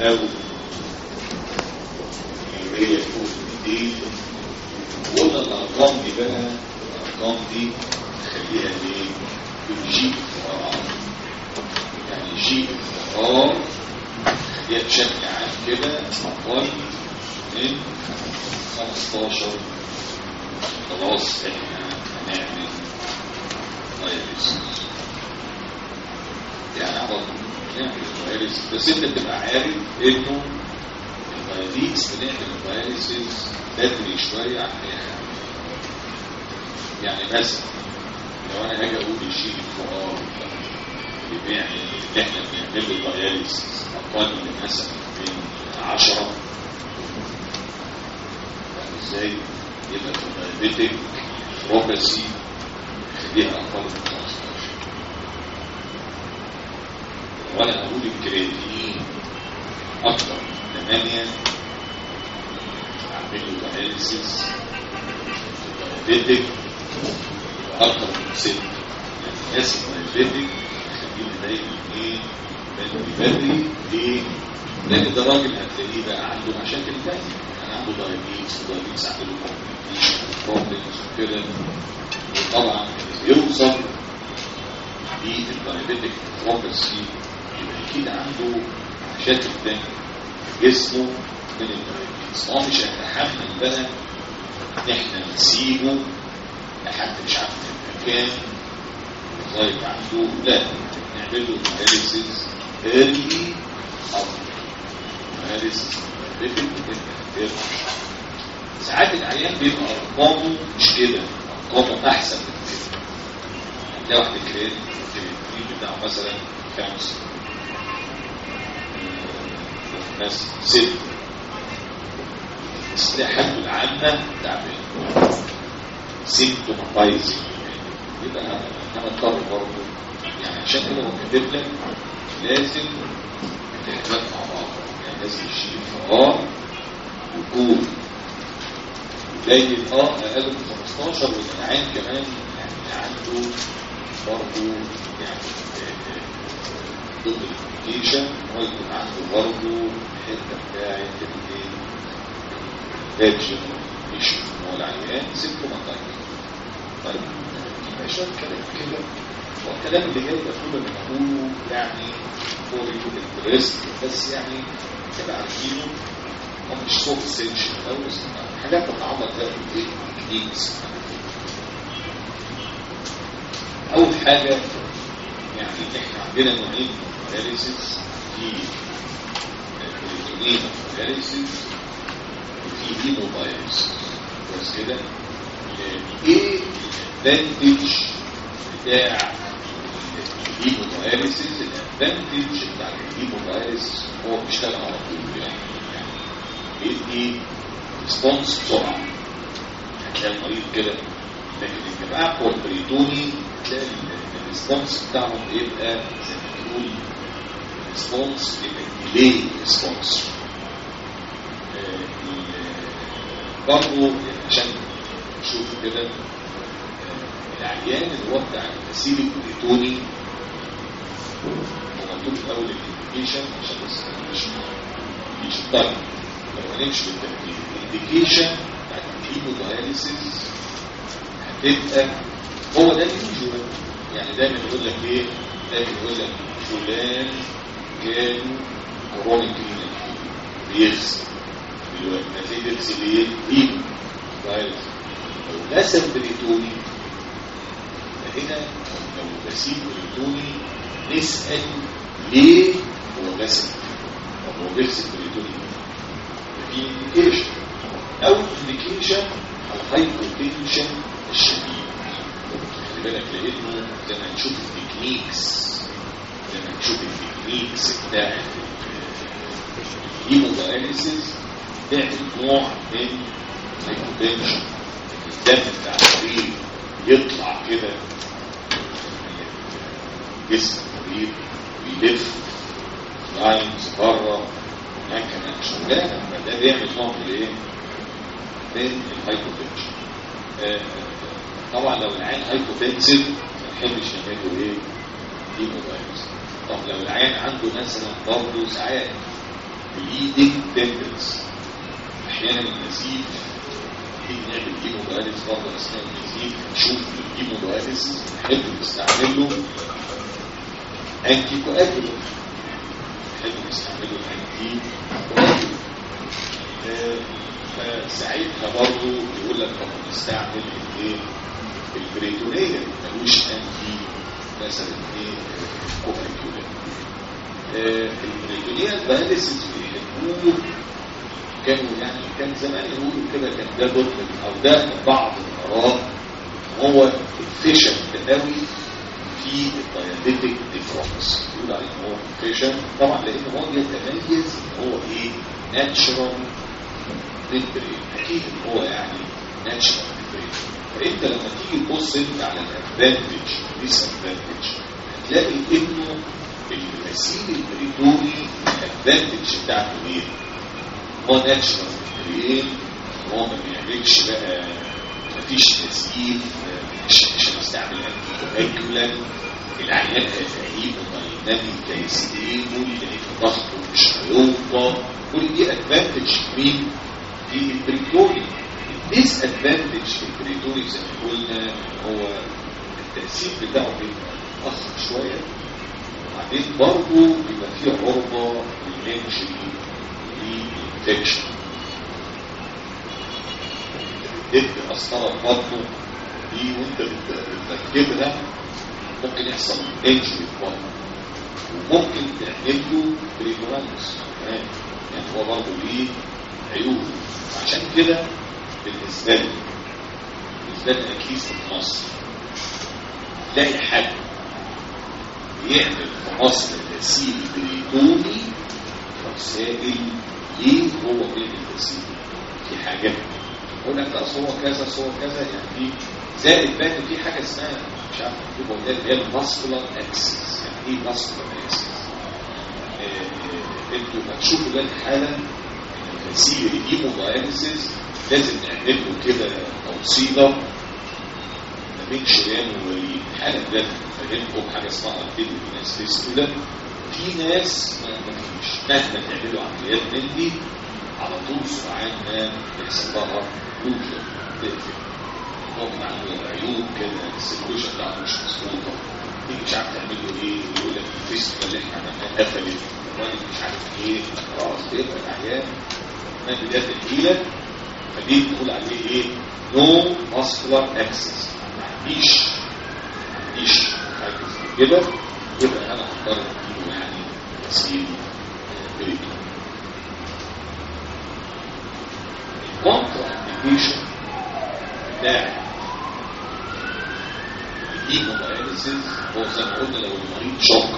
او هي تكون دي وقلنا الارقام دي بقى الارقام دي خليها ايه بالجي ار يعني جي ار خليها بشكل عام كده اقل من 15 خلاص احنا هنعمل داياليسيس يعني على طول نعمل داياليسيس بس انت تبقى عارف انه الداياليز بنعمل الداياليسيس بدري شويه عن اي حاجه يعني مثلا لو انا هاجي اقول الشيء الفقار اللي بيعمل اللي احنا بنعمل له داياليسيس اقل من مثلا من 10 يعني ازاي يبقى في الدايابيتك بروباسي خليها اقل من 15 وانا اقول الكرياتين اكتر من 8 اعمل له داياليسيس الدايابيتك اكتر من 6 يعني الناس الدايابيتك خلينا دايما ايه بدري بدري ليه؟ لان ده راجل هتلاقيه بقى عنده مشاكل تانية يعني عنده دايابيتس ودايابيتس عنده بروبلمز وكده وطبعا يوصل للدايابيتك بروبلسي يبقى اكيد عنده مشاكل تانية جسمه من الدايابيتس هو مش هيتحمل بقى ان احنا نسيبه لحد مش عارف المكان طيب عنده لا نعمل له داياليسيس ايرلي او داياليسيس ساعات العيان بيبقى ارقامه مش كده ارقامه احسن من كده تلاقي واحد كريم الكريم بتاعه مثلا خمسه ناس ست بس تلاقي حالته العامه تعبان سيمتوماتايزنج يبقى هنضطر برضه يعني عشان كده هو كاتب لك لازم تحتاج مع بعض يعني لازم يشيل فقار وكون قليل اه اقل من 15 والجدعان كمان يعني عنده برضه يعني ضمن الابلكيشن هو يكون عنده برضه الحته بتاعت الايه مش هو العيان سيمتوماتايزنج طيب يبقى شويه كلام كده والكلام اللي جاي ده كله بنقوله يعني فور يو انترست بس يعني كده عارفينه هو مش فور اسينشال او حاجات تتعلق بقى بالتكنيكس اول حاجه يعني احنا عندنا نوعين من الاناليسيس في البريتونين اناليسيس وفي هيموداياليسيس بس كده ايه الادفانتج بتاع الهيموداياليسيس الادفانتج بتاع الهيموداياليسيس هو بيشتغل على طول يعني يعني بيدي ريسبونس بسرعه هتلاقي المريض كده لكن الجماعه بتوع البريتوني تلاقي الريسبونس بتاعهم بيبقى زي ما تقول ريسبونس بيبقى ديلي ريسبونس برضه عشان نشوف كده العيان اللي هو بتاع الغسيل البريتوني هو مكتوب في اول الانديكيشن عشان بس مش مش طيب لو هنمشي بالترتيب الانديكيشن بتاعت الهيموداياليسيس هتبقى هو ده اليوجوال يعني دايما يقول لك ايه؟ دايما يقول لك فلان كان كرونيك بيغسل دلوقتي نتيجه يغسل ايه؟ هيمو داياليسيس لو غسل بريتوني هنا لو غسيل بريتوني نسأل ليه هو غسل طب هو بيغسل بريتوني في انديكيشن او انديكيشن الهايبوتنشن الشديد خلي بالك لانه زي ما نشوف التكنيكس زي ما نشوف التكنيكس بتاعت الهيموداياليسيس تعمل نوع من الهايبوتنشن الدم بتاع المريض يطلع كده جسم المريض ويلف لاينز بره مكنه شغاله فده بيعمل نوع من الايه؟ من الهايبوتنشن آه طبعا لو العين هايبوتنسيف ما نحبش نعمله ايه؟ هيمودايلز طب لو العين عنده مثلا برضه ساعات bleeding tendons احيانا النزيف تيجي نعمل هيمودايليس برضه اثناء النزيف نشوف الهيمودايليس نحب نستعمل له انتي كواجولانت نحب نستعمل له انتي كواجولانت فساعتها برضه يقول لك طب نستعمل الايه البريتونيه ملوش انتي مثلا ايه كوفريكولانت البريتونيه دايليسيس بيحبوه كانوا يعني كان زمان يقولوا كده كان ده ضد او ده بعض الاراء هو الفيشن قوي في الدايابيتك ديفرنس يقول عليه ان هو فيشن طبعا لان هو يتميز ان هو ايه ناتشرال ميمبرين اكيد ان هو يعني ناتشرال ميمبرين فانت لما تيجي تبص انت على الادفانتج ديس ادفانتج هتلاقي انه الغسيل البريتوني الادفانتج بتاعته ايه؟ هو ناتشرال ميمبرين هو ما بيعملش بقى مفيش تسييف مش مش هنستعمل انتي كواجولانت العيان هيفهيم دايناميك ستيبل لان ضغطه مش هيوطى كل دي ادفانتج مين؟ في البريتوري الديس ادفانتج في البريتوري زي ما قلنا هو التأثير بتاعه بيبقى متأخر شوية وبعدين برضه بيبقى فيه عرضة للانجري للانفكشن تدي قسطرة برضه دي وانت بتركبها ممكن يحصل انجري برضه وممكن تعمل له بريتورانس كمان يعني هو برضه ليه عيوب عشان كده بالنسبة لي بالنسبة لي أكيس في مصر تلاقي حد يعمل في مصر غسيل بريتوني رسائل ليه هو بيعمل غسيل في حاجة يقول لك اصل هو كذا اصل هو كذا يعني في زائد بقى إن في حاجة اسمها مش عارف مكتوبة ولا اللي هي الماسكولار اكسس يعني ايه ماسكولار اكسس؟ انتوا هتشوفوا دلوقتي حالا غسيل الهيموداياليسيس لازم نعمل له كده توصيله ما بين شريان ووليد حالا ده فاهمكم حاجه اسمها ارتيبل ناس كده في ناس ما فيش مهما تعملوا عمليات من دي على طول سرعان ما يحصل لها لوجن تقفل ممكن عنده عيوب كده السيركوشن بتاعته مش مظبوطه تيجي مش عارف تعمل له ايه يقول لك الفيستة اللي احنا عملناها قفلت الراجل مش عارف ايه خلاص بيبقى العيان ما بدايه الحيله فدي بنقول عليه ايه نو ماسكولار اكسس ما عنديش ما عنديش حاجه زي كده يبقى انا هضطر اديله يعني غسيل بريتو الكونترا انديكيشن بتاع الهيموداياليسيس هو زي ما قلنا لو المريض شوك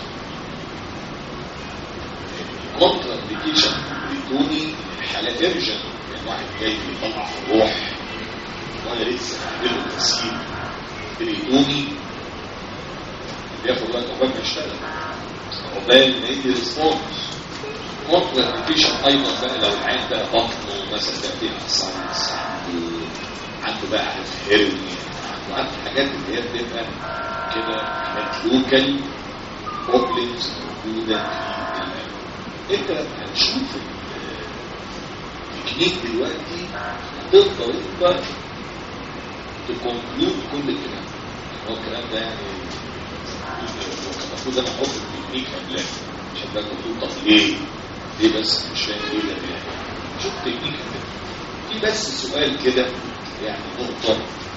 الكونترا انديكيشن بريتوني الحالة ارجن يعني واحد جاي بيطلع في الروح وانا لسه هعمله غسيل بريتوني بياخد وقت عقبال ما يشتغل عقبال ما يدي ريسبونس كونترا انديكيشن ايضا بقى لو العين ده بطنه مثلا ده فيها ساينس عنده عنده بقى عارف هيرني عنده عنده حاجات اللي هي بتبقى كده حاجات لوكال بروبلمز موجوده في القلب انت هتشوف التكنيك دلوقتي هتقدر انت تكونكلود كل الكلام هو الكلام ده يعني المفروض انا احط التكنيك قبلها عشان ده تقول طب ليه؟ ليه بس مش فاهم ايه ده يعني شوف التكنيك في بس سؤال كده يعني نقطة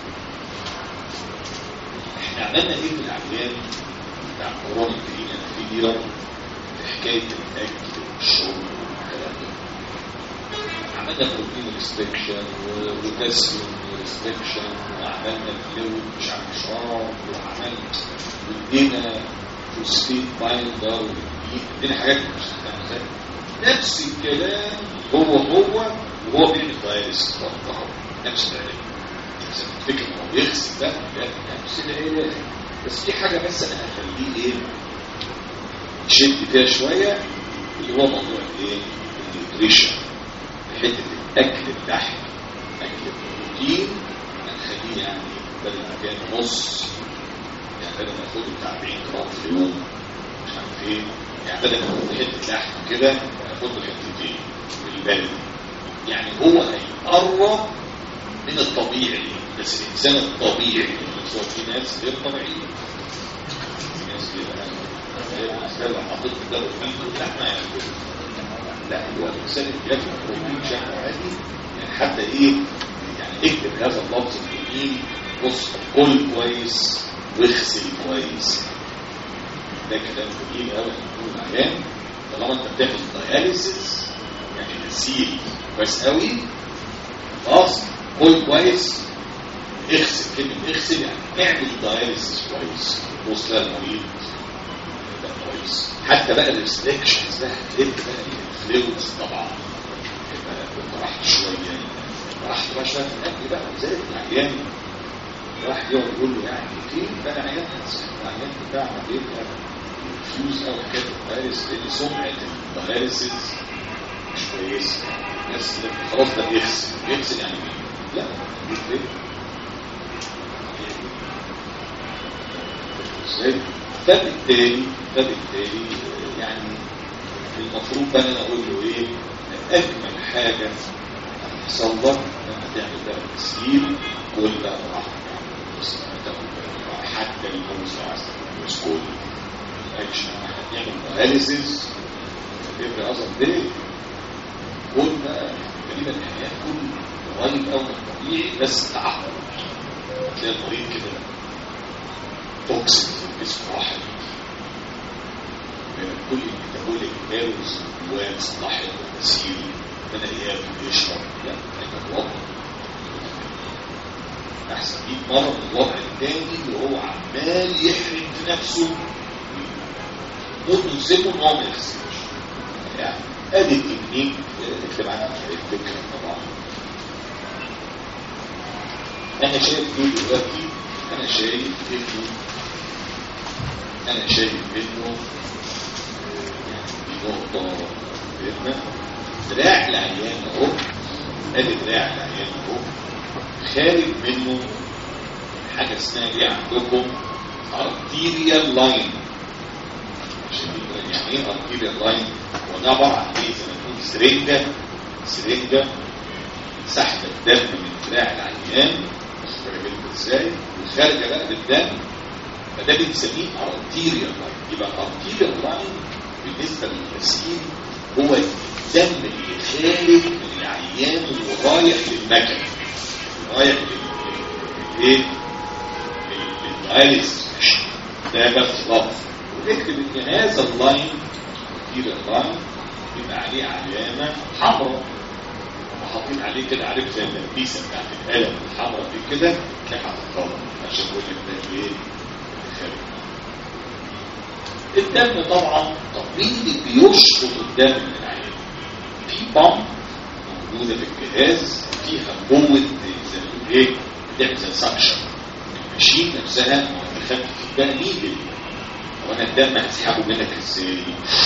احنا عملنا ايه في العمليات بتاع كورونا الجديدة الفيديو في حكاية الاكل والشرب والكلام ده عملنا بروتين ريستكشن وبوتاسيوم ريستكشن وعملنا فلويد مش عارف شراب وعملنا وادينا فوسفيت بايندر ادينا حاجات مش هتعمل نفس الكلام هو هو وهو بيعمل دايلس برضه نفس العلاج نفس الفكره هو بيغسل ده نفس العلاج بس في حاجه بس انا هخليه ايه شد فيها شويه اللي هو موضوع الايه النيوتريشن حته الاكل اللحم اكل البروتين هنخليه يعني بدل ما كان نص يعني بدل ما ناخده بتاع 40 جرام في اليوم مش عارف ايه يعني بدل ما ناخد حته لحم كده هناخد حتتين بالبلد يعني هو هيقرب من الطبيعي بس الانسان الطبيعي بس هو في ناس غير طبيعيه في ناس كده الانسان لو حطيت ده بروتين لحمه ياكل لا هو الانسان اللي بياكل بروتين بشكل عادي يعني حتى ايه يعني اكتب هذا اللفظ الجميل بص كل كويس واغسل كويس ده كلام جميل قوي هنقول عليه طالما انت بتاخد داياليسيس يعني غسيل كويس قوي خلاص كل كويس اغسل كلمه اغسل يعني اعمل داياليسيس كويس وصل للمريض ده كويس حتى بقى الريستريكشنز ده هتلف بقى الفلويدز طبعا يبقى كنت رحت شويه رحت بقى شويه في الاكل بقى زي العيان الواحد يقعد يقول له يعني فين بقى عيان العيان بتاعنا بيبقى فيوز او حكايه الداياليسيس لان سمعه الداياليسيس مش كويسه الناس خلاص ده بيغسل بيغسل يعني ايه؟ لا بيغسل ازاي؟ فبالتالي فبالتالي يعني المفروض بقى انا اقول له ايه اجمل حاجه هتحصل لك لما تعمل ده تسهيل كل براحتك بس تاخد حتى الموز لو عايز تاخد موز كل اكشن هنعمل اناليسيس تبقى اصلا ده كل تقريبا الحياه كل قريب قوي من الطبيعي بس تعقد تلاقي المريض كده توكسين في الجسم واحد كل الميتابوليك ماوز وصلاحية التسيير بدأ ياكل ويشرب لا هيبقى الوضع أحسن 100 مرة من الوضع التاني اللي هو عمال يحرم في نفسه ممكن يسيبه ان هو ما يغسلش يعني ادي التكنيك اكتب عنها الفكرة طبعا انا شايف ايه دلوقتي انا شايف انه انا شايف انه دي نقطة مهمة دراع العيان اهو ادي دراع العيان اهو خارج منه حاجة اسمها ايه عندكم arterial line عشان يعني ايه arterial line هو ده عبارة عن ايه زي ما تكون سرنجة سرنجة سحب الدم من دراع العيان ازاي وخارجة بقى بالدم فده بنسميه arterial line يبقى arterial line بالنسبة للغسيل هو الدم اللي خارج من العيان ورايح للمكن رايح للايه للدايلس ده بس لفظ ونكتب ان هذا اللاين كتير اللاين بيبقى عليه علامة حمراء وحاطين عليه كده عارف زي اللبيسه بتاعت القلم الحمراء دي كده تلاقي حاططها عشان يقول لك ده ايه خارج الدم طبعا طب مين اللي بيشفط الدم من العين في بامب موجوده في الجهاز فيها قوه زي ما ايه بتعمل زي سكشن الماشين نفسها بتخفف بقى نيجل وانا الدم هسحبه منك ازاي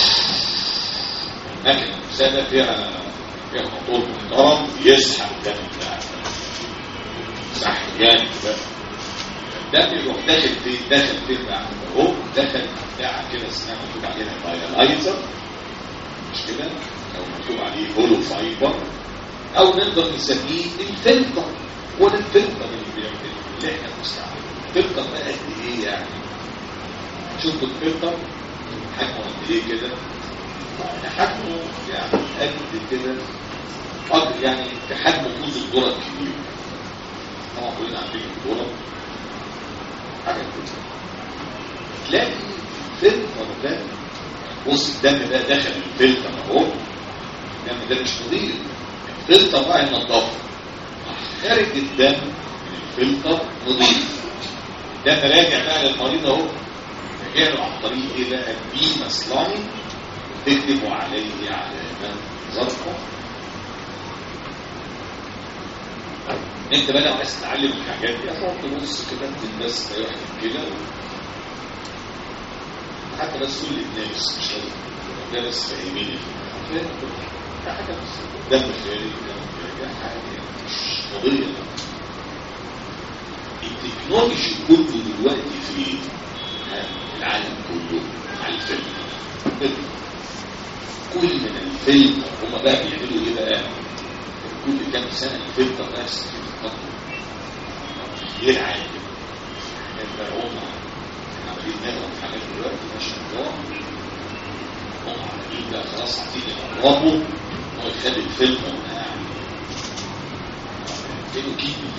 المكنه نفسها فيها فيها موتور محترم يسحب الدم بتاعك سحب جامد بقى الدم يروح داخل فين داخل فين بقى اهو دخل بتاع كده اسمها مكتوب عليها دايلايزر مش كده او مكتوب عليه هولو فايبر او نقدر نسميه الفلتر هو ده الفلتر اللي بيعمل اللي احنا بنستعمله الفلتر ده قد ايه يعني شوفوا الفلتر حجمه قد ايه كده حجمه يعني قد كده قد يعني في حجم كوز الذره الكبير طبعا كلنا عارفين الذره حاجه كده تلاقي الفلتر ده بص الدم ده دخل الفلتر اهو الدم ده مش نظيف الفلتر بقى ينضفه خارج الدم من الفلتر نظيف الدم راجع بقى للمريض اهو راجع له عن طريق ايه بقى البيمس لاين تكتبوا عليه علامه زرقاء انت بقى لو عايز تتعلم الحاجات دي هتقعد تبص كده انت بس واحد كده حتى بس كل الناس مش لازم ده بس فاهمين حاجه بس دم خارج دم خارج حاجه مش قضيه التكنولوجي كله دلوقتي في العالم كله على الفيلم كل من الفلتر هما بقى بيعملوا ايه بقى كل كام سنه الفلتر نفس التقدم يلعب كده بقى هم عمالين نغرب حاجات دلوقتي ما شاء الله هم عمالين بقى خلاص عايزين يقربوا هو يخلي الفلتر يعني كيلو كيلو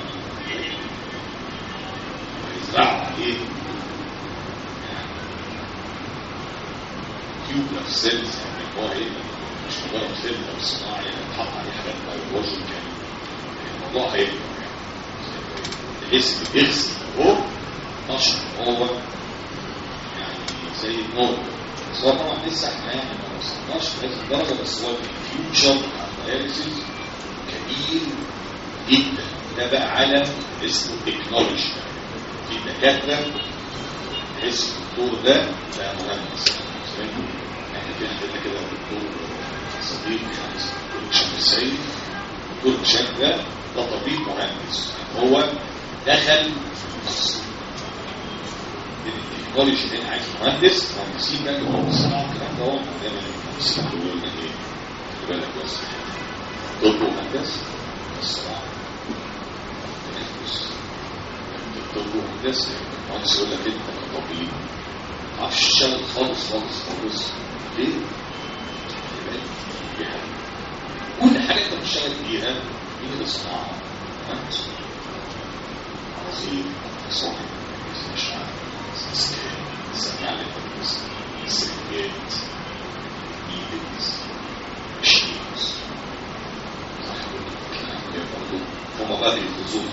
ويزرعوا عليه كيوبر سيلز يعني هو ايه مش مجرد فلتر صناعي يتحط عليه حاجات بيولوجيكال الموضوع هيبقى الاسم بيغسل اهو نشر هو يعني زي النور بس هو طبعا لسه احنا يعني ما وصلناش لهذه الدرجه بس هو الفيوتشر بتاع الدياليسيس كبير جدا ده بقى عالم اسمه تكنولوجي في دكاتره تحس الدكتور ده ده مهندس احنا في عندنا كده دكتور صديق دكتور هشام السيد دكتور هشام ده ده طبيب مهندس هو دخل مصر التكنولوجي هنا عايز مهندس مهندسين بقى مهندسين الكلام ده هو دايما المهندسين بيقولوا لنا ايه خلي بالك بس طب وهندسه الصراحه تنافس طب وهندسه المهندس يقول لك انت كطبيب ما تعرفش تشتغل خالص خالص خالص ليه؟ كل حاجه انت بتشتغل فيها دي كده صناعه مهندس عظيم صاحب مش عارف سمع سجاد ايدز مشينز هما بقى بيفوزون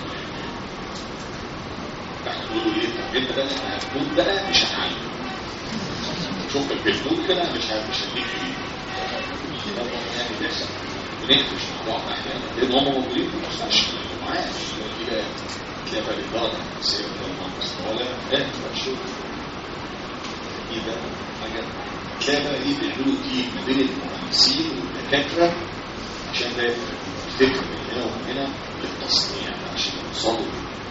احنا بنقولوا ايه طب انت بقى هتموت بقى مش هتعلم شوف البنود كده مش مش هديك فيه يعني بيحصل بنكتش مع بعض احيانا لان هم موجودين في المستشفى معايا دي بقى تلاقي بقى الدرجه النفسيه ولا ولا لا الشغل ايه ده حاجه تلاقي بقى ايه بيعملوا تيم ما بين المهندسين والدكاتره عشان ده الفكر من هنا ومن هنا للتصنيع عشان يوصلوا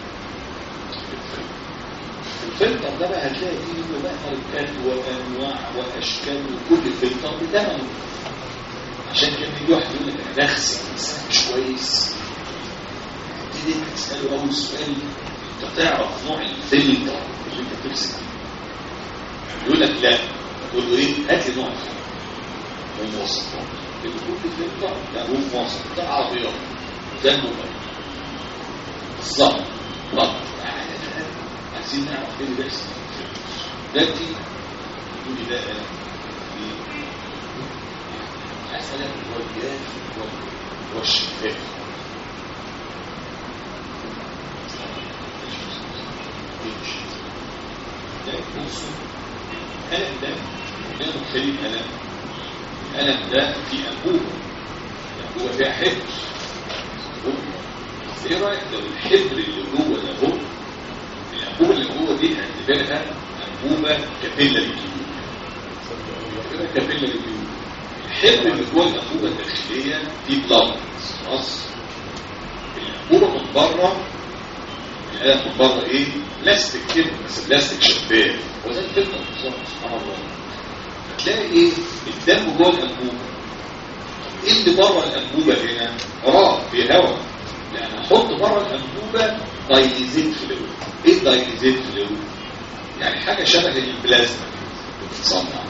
الفلتر ده بقى هتلاقي فيه منه بقى ماركات وانواع واشكال وكل فلتر بثمنه عشان كده يجي واحد يقول لك انا بغسل انسان مش كويس تبتدي انت تساله اول سؤال انت تعرف نوع الفلتر اللي انت بتغسل فيه يقول لك لا تقول له ايه هات لي نوع الفلتر ومواصفات اللي كل فلتر لا هو مواصف ده عربيات ده الموبايل بالظبط بالظبط عايزين نعرف ايه اللي بيحصل دلوقتي يقول لي ده مثلا الوجهات والشفاف ده بصوا الألم ده ده مختلف ألم الألم ده في أنبوبة الأنبوبة فيها حبر ايه رأيك لو الحبر اللي جوه ده هو الأنبوبة اللي جوه دي هنعتبرها أنبوبة كابيلا للجيوب كابيلا للجيوب الحبر اللي جوه الأنبوبة الداخلية دي بلاد خلاص الأنبوبة من بره الآلة من بره إيه؟ بلاستيك كده بس بلاستيك شفاف وزي الفلتر بالظبط سبحان الله هتلاقي إيه؟ الدم جوه الأنبوبة إيه اللي بره الأنبوبة هنا؟ فراغ في هواء لأن أحط بره الأنبوبة دايليزيت فلويد إيه دايليزيت فلويد؟ يعني حاجة شبه البلازما بتتصنع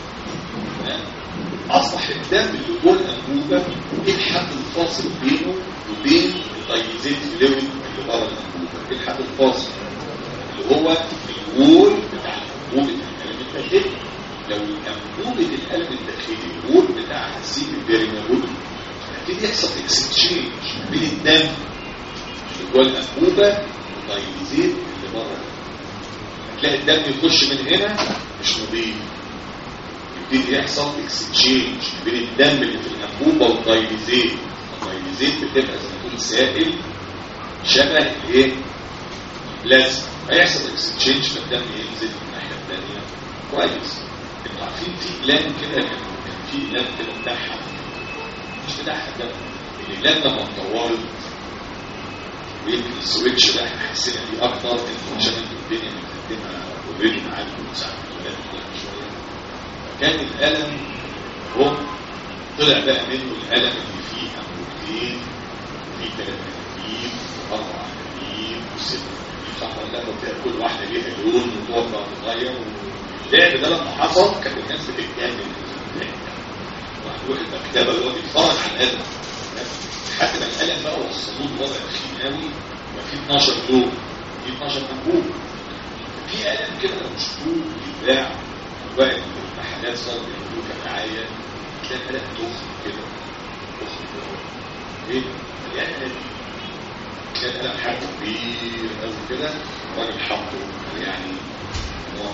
أصبح الدم اللي جوه الأنبوبة إيه الحد الفاصل بينه وبين الدايليزيت فلويد اللي بره الأنبوبة إيه الحد الفاصل اللي هو الوول بتاع أنبوبة القلم الداخلي لو أنبوبة القلم الداخلي الوول بتاع سيب البيرينول هتبتدي يحصل اكستشينج بين الدم اللي جوه الأنبوبة والدايليزيت اللي بره هتلاقي الدم يخش من هنا مش نظيف يبتدي يحصل اكستشينج بين الدم اللي في الانبوبه والدايليزيت الدايليزيت بتبقى زي ما تكون سائل شبه الايه لازم هيحصل اكستشينج فالدم ينزل من الناحيه الثانيه كويس انتوا عارفين في بلان كده كان في بلان كده بتاعها مش بتاعها ده البلان لما اتطورت ويمكن السويتش ده احنا حسينا بيه اكتر عشان انتوا الدنيا متقدمه اوريدي معاكم ساعه الولاد شويه كان الألم اهو طلع بقى منه القلم اللي فيه انبوبتين وفيه ثلاث انابيب واربع انابيب وست انابيب صح ولا لا وتلاقي كل واحده ليها لون وتقعد بقى تتغير اللعب ده لما حصل كانت الناس بتتجنن واحد يروح المكتبه يقعد يتفرج على القلم لحد ما القلم بقى وصلوه لوضع رخيم قوي ما في 12 لون في 12 انبوب في قلم كده لو شفتوه بيتباع بقى المحلات صارت يعملوه كدعايه تلاقي القلم تخن كده تخن كده ايه؟ مليان قلم تلاقي القلم حجمه كبير قوي كده الراجل حاطه يعني نوع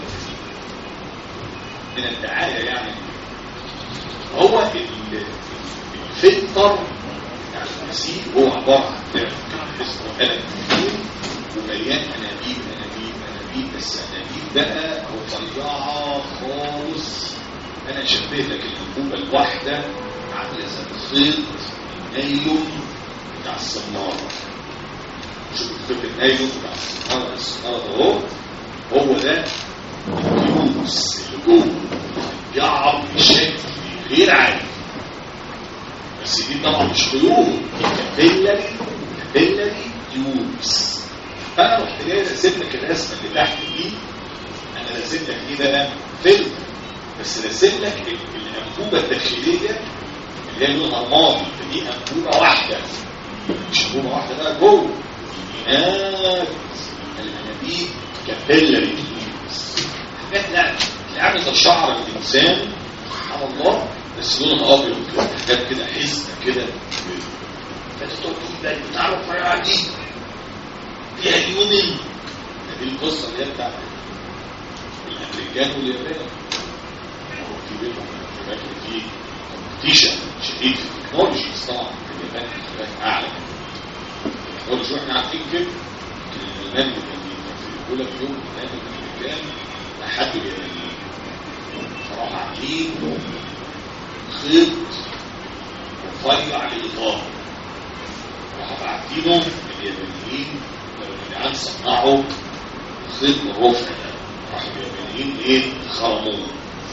من الدعايه يعني هو الفلتر بتاع المسيح هو عباره عن اسمه قلم ومليان انابيب انابيب انابيب بس انابيب بقى رفيعه خالص انا شبه لك الانبوبه الواحده عامله زي الخيط النايلون بتاع الصناره شوف الخيط النايلون بتاع الصناره الصناره ده اهو هو ده الفلوس اللي جوه رفيعه بشكل غير عادي بس دي طبعا مش خيوط دي كابيلاري كابيلاري تيوبس فانا رحت جاي راسم لك الرسمه اللي تحت دي انا راسم لك ايه بقى فيلم بس راسم لك الانبوبه الداخليه اللي هي لونها ماضي فدي انبوبه واحده مش انبوبه واحده بقى جوه هناك الانابيب كابيلاري تيوبس حاجات لا عامل زي شعر الانسان سبحان الله بس لونها ابيض كده حاجات كده حزنه كده فانت تقول ده بتعرف فرع دي فيها اليونين دي القصه اللي هي بتاعت الامريكان واليابان هو في بينهم في اماكن في كومبيتيشن شديد في التكنولوجي طبعا في اليابان اختلاف اعلى التكنولوجي واحنا عارفين كده الالمان اللي كان في الاولى في يوم كان الامريكان لحد اليابانيين فراحوا عاملين خيط رفيع للإطار راحوا باعتينه اليابانيين اليابانيين صنعوا خيط الرفع ده راحوا اليابانيين ايه خرموه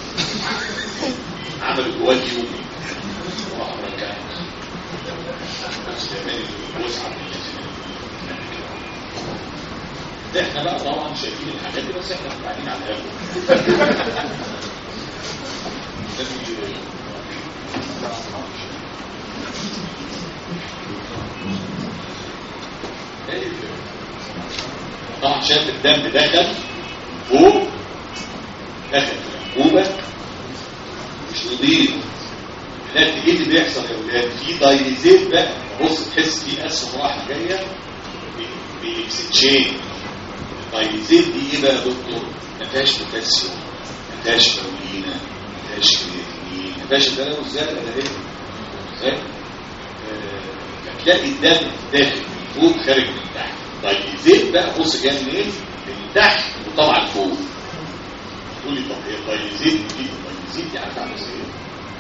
عملوا جواه يومي وراحوا ركعوا بس الياباني وسعة من ده احنا بقى طبعا شايفين الحاجات دي بس احنا قاعدين على القهوه طبعا شايف الدم دخل فوق دخل في الانبوبه مش نضيف هناك ايه اللي بيحصل يا ولاد في دايليزيت بقى بص تحس في اسهم رايحه جايه باكستشين الدايليزيت دي ايه بقى يا دكتور ما فيهاش بوتاسيوم ما فيهاش كولينا ما فيهاش كرياتينين ما فيهاش ده ازاي ده ايه ازاي فتلاقي الدم داخل من فوق خارج من تحت دايليزيت بقى بص جاي منين من تحت وطبعا فوق تقول لي طب هي الدايليزيت دي الدايليزيت دي عارفه عامله زي ايه؟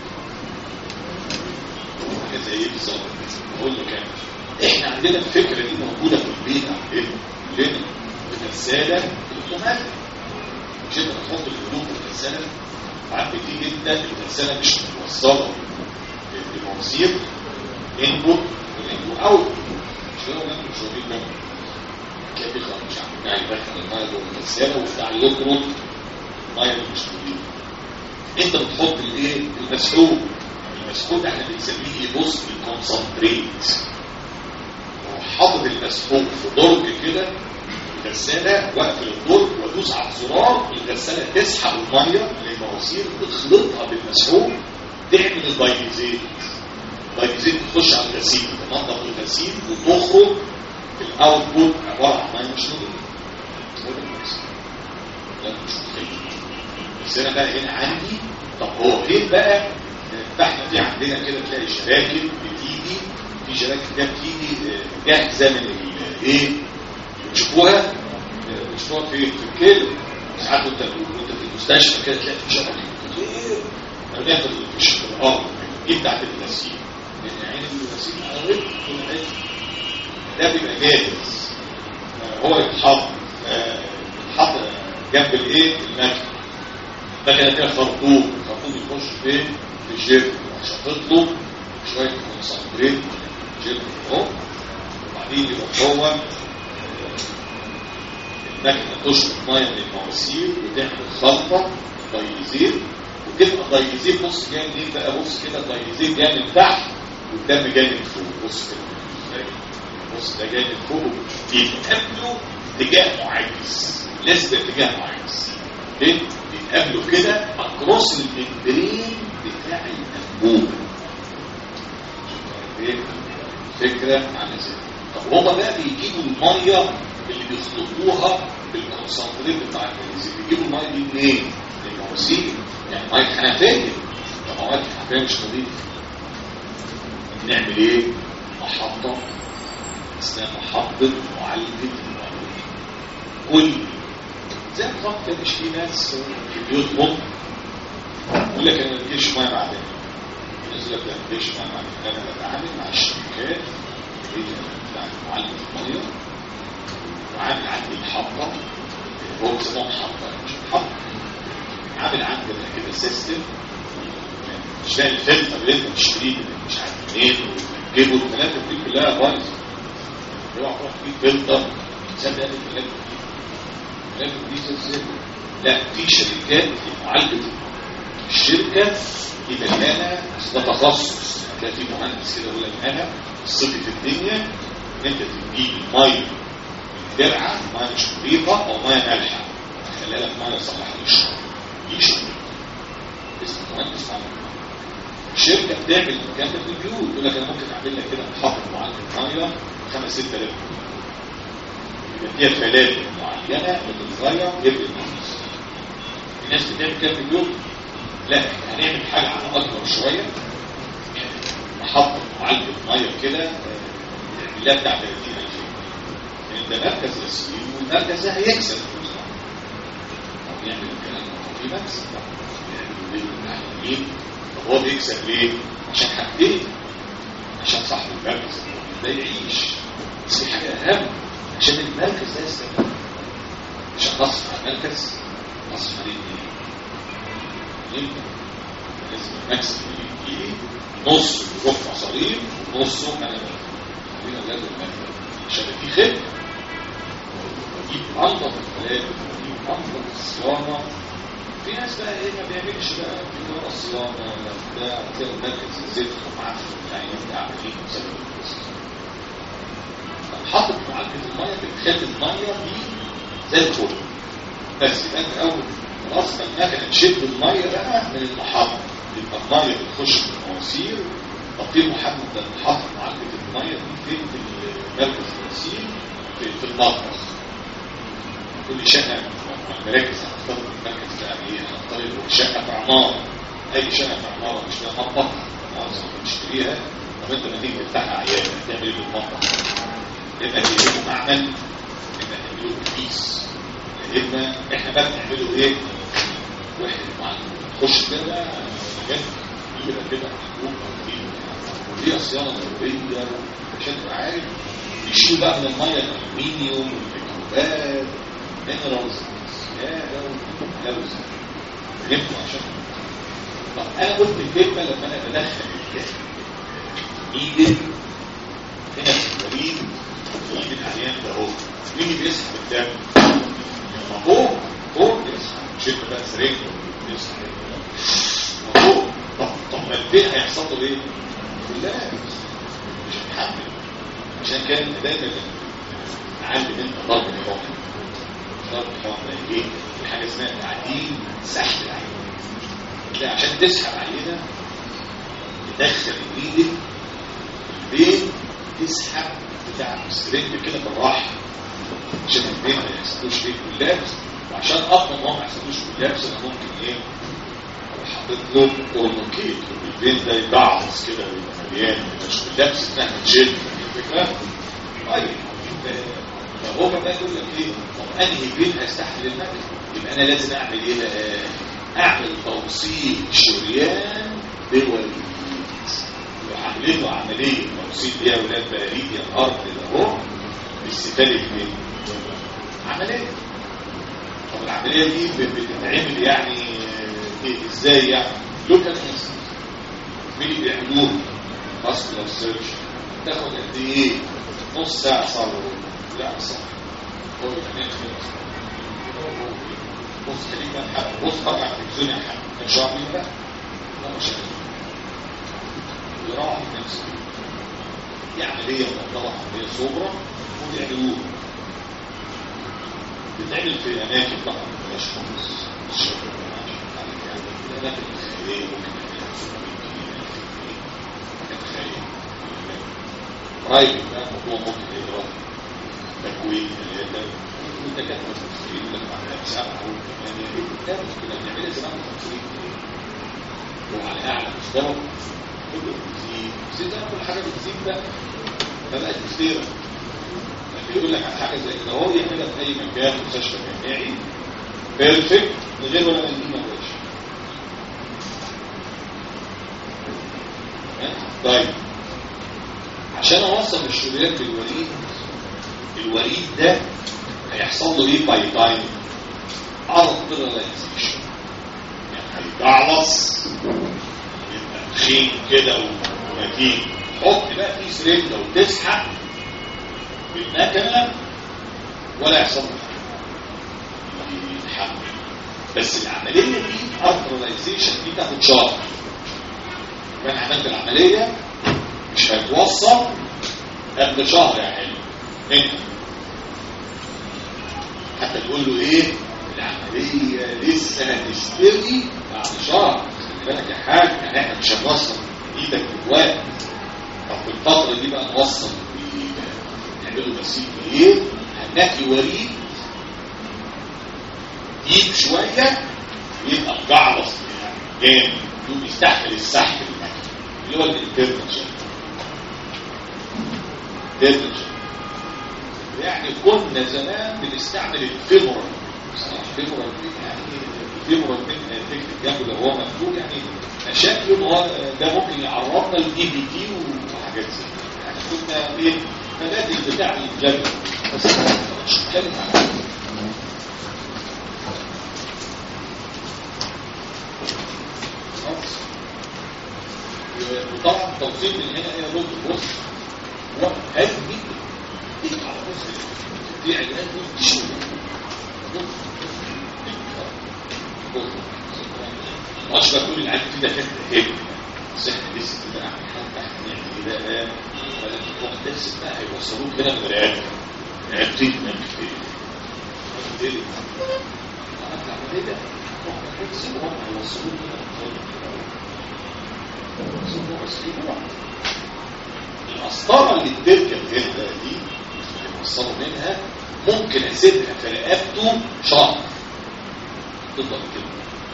حاجه زي ايه بالظبط؟ اقول لك انا احنا عندنا الفكره دي موجوده في البيت عندنا كلنا الغساله الاوتوماتيك مش انت بتحط الهدوم في الغساله وعارف تيجي انت الغساله مش متوصله بمواسير انبوت والانبوت اوت مش هو انتوا مش واخدين بالكم تلاقي بيطلع مش عارف بتاع يدخل الميه جوه الغساله وبتاع يخرج الميه مش نظيفه انت بتحط الايه المسحوق المسحوق ده احنا بنسميه ايه بص الكونسنتريت حاطط المسحوق في درج كده الغساله واقفل الدرج وادوس على الزرار الغساله تسحب الميه للمواسير تخلطها بالمسحوق تعمل البايزيت البايزيت تخش على الغسيل تنظف الغسيل وتخرج الاوتبوت عباره عن ميه مش نظيفه لا مش متخيل بس انا بقى هنا عندي طب هو فين بقى احنا في عندنا كده تلاقي شراكل بتيجي في شراكل ده بتيجي جاهزه من الايه بتشوفوها بتشوفوها في في الكيلو ساعات وانت وانت في المستشفى كده تلاقي في شراكل كتير مرميه في في الارض دي بتاعت الغسيل لان عين الغسيل قريب كل عين ده بيبقى جاهز هو يتحط يتحط جنب الايه المكنه المكنه فيها خرطوم الخرطوم طول يخش فين في الجيم عشان تطلب شويه كونسنتريت جيم اهو وبعدين يروح هو المكنه تشرب ميه من المواسير وتعمل خلطه دايزين وتبقى دايزين بص جاي منين بقى بص كده دايزين جاي من تحت والدم جاي من فوق بص كده بص ده جاي من فوق بيتقابلوا اتجاه معاكس لازم اتجاه معاكس ليه؟ بيتقابلوا كده اكروس الممبرين بتاع الانبوب ايه؟ فكره عن ازاي طب هما بقى بيجيبوا الميه اللي بيخلطوها بالكونسنتريت بتاع البنزين بيجيبوا الميه دي منين؟ من المواسير يعني ميه حنفيه طب ميه الحنفيه مش نظيفه نعمل ايه؟ محطه اسمها محطه معالجه الميه كل زي نظام كده مش في ناس في بيوتهم يقول لك انا ما بجيبش ميه معدنيه الناس يقول لك انا ما بجيبش ميه معدنيه انا بتعامل مع الشركات اللي هي بتاعت معالجه الميه وعامل عندي محطه هو بيسموها محطه مش محطه عامل عندنا كده سيستم مش فاهم الفلتر اللي انت بتشتريه مش عارف منين وتجيبه الكلام دي كلها بايظه اوعى تروح تجيب فلتر تصدق ان الكلام دي الكلام دي ازاي لا في شركات لمعالجه الشركه يبقى لها ده تخصص هتلاقي في مهندس كده يقول لك انا قصتي في الدنيا ان انت تجيب ميه درعه ميه مش نظيفه او ميه مالحه خلي لك ميه صالحه للشرب دي شغل اسمه مهندس عمل الشركه بتعمل الكلام ده في البيوت يقول لك انا ممكن اعمل لك كده محطه معالجه ميه 5 6000 يبقى فيها فلاتر معينه بتتغير يبقى النفس في ناس بتعمل كده في البيوت لا احنا هنعمل حاجه على اكبر شويه محطه معالجه ميه كده لا بتاع 30000 لان ده مركز رسمي والمركز ده هيكسب فلوس طب يعمل الكلام ده في مكسب يعمل المحللين طب هو بيكسب ليه؟ عشان حاجتين عشان صاحب المركز ده يعيش بس في حاجه اهم عشان المركز ده يستمر عشان نصف على المركز نصف عليه ايه؟ لازم المكسب اللي يجي نص يروح مصاريف ونصه انا هنا لازم المركز عشان في خدمه يجيب انظف الكلام يجيب انظف الصيانه في ناس بقى ايه ما بيعملش بقى في ورا الصيانه ولا بتاع تلاقي المركز الزيت معفن يعني انت عاملين بسبب القصه حطت معالجه الميه بتخلي الميه دي زي الفل بس يبقى انت اول خلاص المكنه تشد الميه بقى من المحطه يبقى الميه بتخش في المواسير تقييم محمد ده المحطه معالجه الميه دي فين في مركز الغسيل في, في المطبخ كل شقه مراكز هتختار المركز ده ايه هتختار شقه في عماره اي شقه في عماره مش فيها مطبخ معظم بتشتريها طب انت لما تيجي تفتحها عياده هتعمل ايه بالمطبخ؟ اما تعملوا معمل اما تعملوا كيس اما احنا بقى بنعمله ايه؟ واحد معلم تخش كده مكان كبيره كده محبوبه وليها صيانه ضروريه عشان تبقى عارف يشيلوا بقى من الميه الالومنيوم والميكروبات مينرالز زياده ولوز فهمتوا عشان طب انا قلت الكلمه لما انا بدخل الكلمه ايدي هنا في الوريد ايد العيان ده اهو مين اللي بيسحب الدم؟ لما فوق فوق بيسحب مش انت بقى سريع بيسحب فوق طب طب ما البيت هيحصل له ايه؟ لا مش هتحمل عشان كان دايما نعلم انت ضرب الحمل ضرب الحمل ايه؟ في حاجه اسمها تعديل سحب العينه لا عشان تسحب عينه تدخل ايدك البين تسحب بتاع سترينج كده بالراحه عشان البين ما يحصلوش فيه كولابس وعشان اضمن هو ما يحصلوش كولابس انا ممكن ايه حطيت له اورنوكيت البين ده يبعص كده ويبقى مليان مش كولابس انها تشد الفكره طيب فهو بقى يقول لك ايه طب انهي بين هيستحمل المكن يبقى انا لازم اعمل ايه بقى اعمل توصيل شريان دول عاملين له عمليه توصيل ليها اولاد بريد يا الارض كده اهو باستفاده مين؟ عمليه طب العمليه دي بتتعمل يعني إيه ازاي يعني؟ لوكال انستيك مين اللي بيعملوه ماسكولار سيرش تاخد قد ايه نص ساعه صار لا صح هو يتعمل بص خليك بقى الحق بص طبعا تلفزيون يا حق ان شاء الله لا لا مش يراعي نفسه دي عمليه طبعا عمليه صغرى وبيعملوها بتعمل في اماكن طبعا مش خالص الاماكن الخيريه ممكن رايك بقى موضوع ممكن يضرب تكوين ثلاثة والدكاترة المصريين لما عملها بسبعة يعني ده كنا بنعملها زمان بخمسين وعلى أعلى مستوى كله بتزيد بتزيد كل حاجة بتزيد بقى فبقت كتيرة يقول لك على حاجة زي كده هو يعملها في أي مكان مستشفى جامعي بيرفكت من غير ولا مدينة وش طيب عشان اوصل الشريان بالوريد الوريد ده هيحصل له ايه باي تايم عرض بيراليزيشن يعني هيجعلص يبقى تخين كده ومتين حط بقى في سرنجه وتسحب بالمكنه ولا يحصل له حاجه بس العمليه دي ارتراليزيشن دي تاخد شهر كان عملت العمليه مش هيتوصل قبل شهر يا حلو انت حتى تقول له ايه العمليه لسه هتستوي بعد شهر خلي بالك يا حاج يعني احنا مش هنوصل ايدك دلوقتي طب في الفتره دي بقى نوصل نعمله بسيط ايه هنلاقي وريد يجيب شويه يبقى مجعلص جامد يقوم يستحمل السحب اللي هو الانترنشن انترنشن يعني كنا زمان بنستعمل الفيمورال الفيمورال يعني الفيمورال تكتب جنبه لو هو مكتوب يعني شكله هو ده ممكن يعرضنا الاي بي تي وحاجات زي كده يعني كنا ايه مبادئ بتاع الجبل بس مش بتكلم عن وطبعا التوصيل من هنا الى ضد بص هو هذه دي على بص في علاج ضد شو مش بقول العلاج كده كده هيك بس احنا لسه كده عامل حتى هنعمل ايه بقى ولا بس بقى هيوصلوك هنا من العيادة عيادتين من كتير كتير عملت العملية ده هم هيوصلوك هنا القسطره اللي بتركب هنا دي اللي بوصله منها ممكن اسيبها في رقبته شهر تفضل كده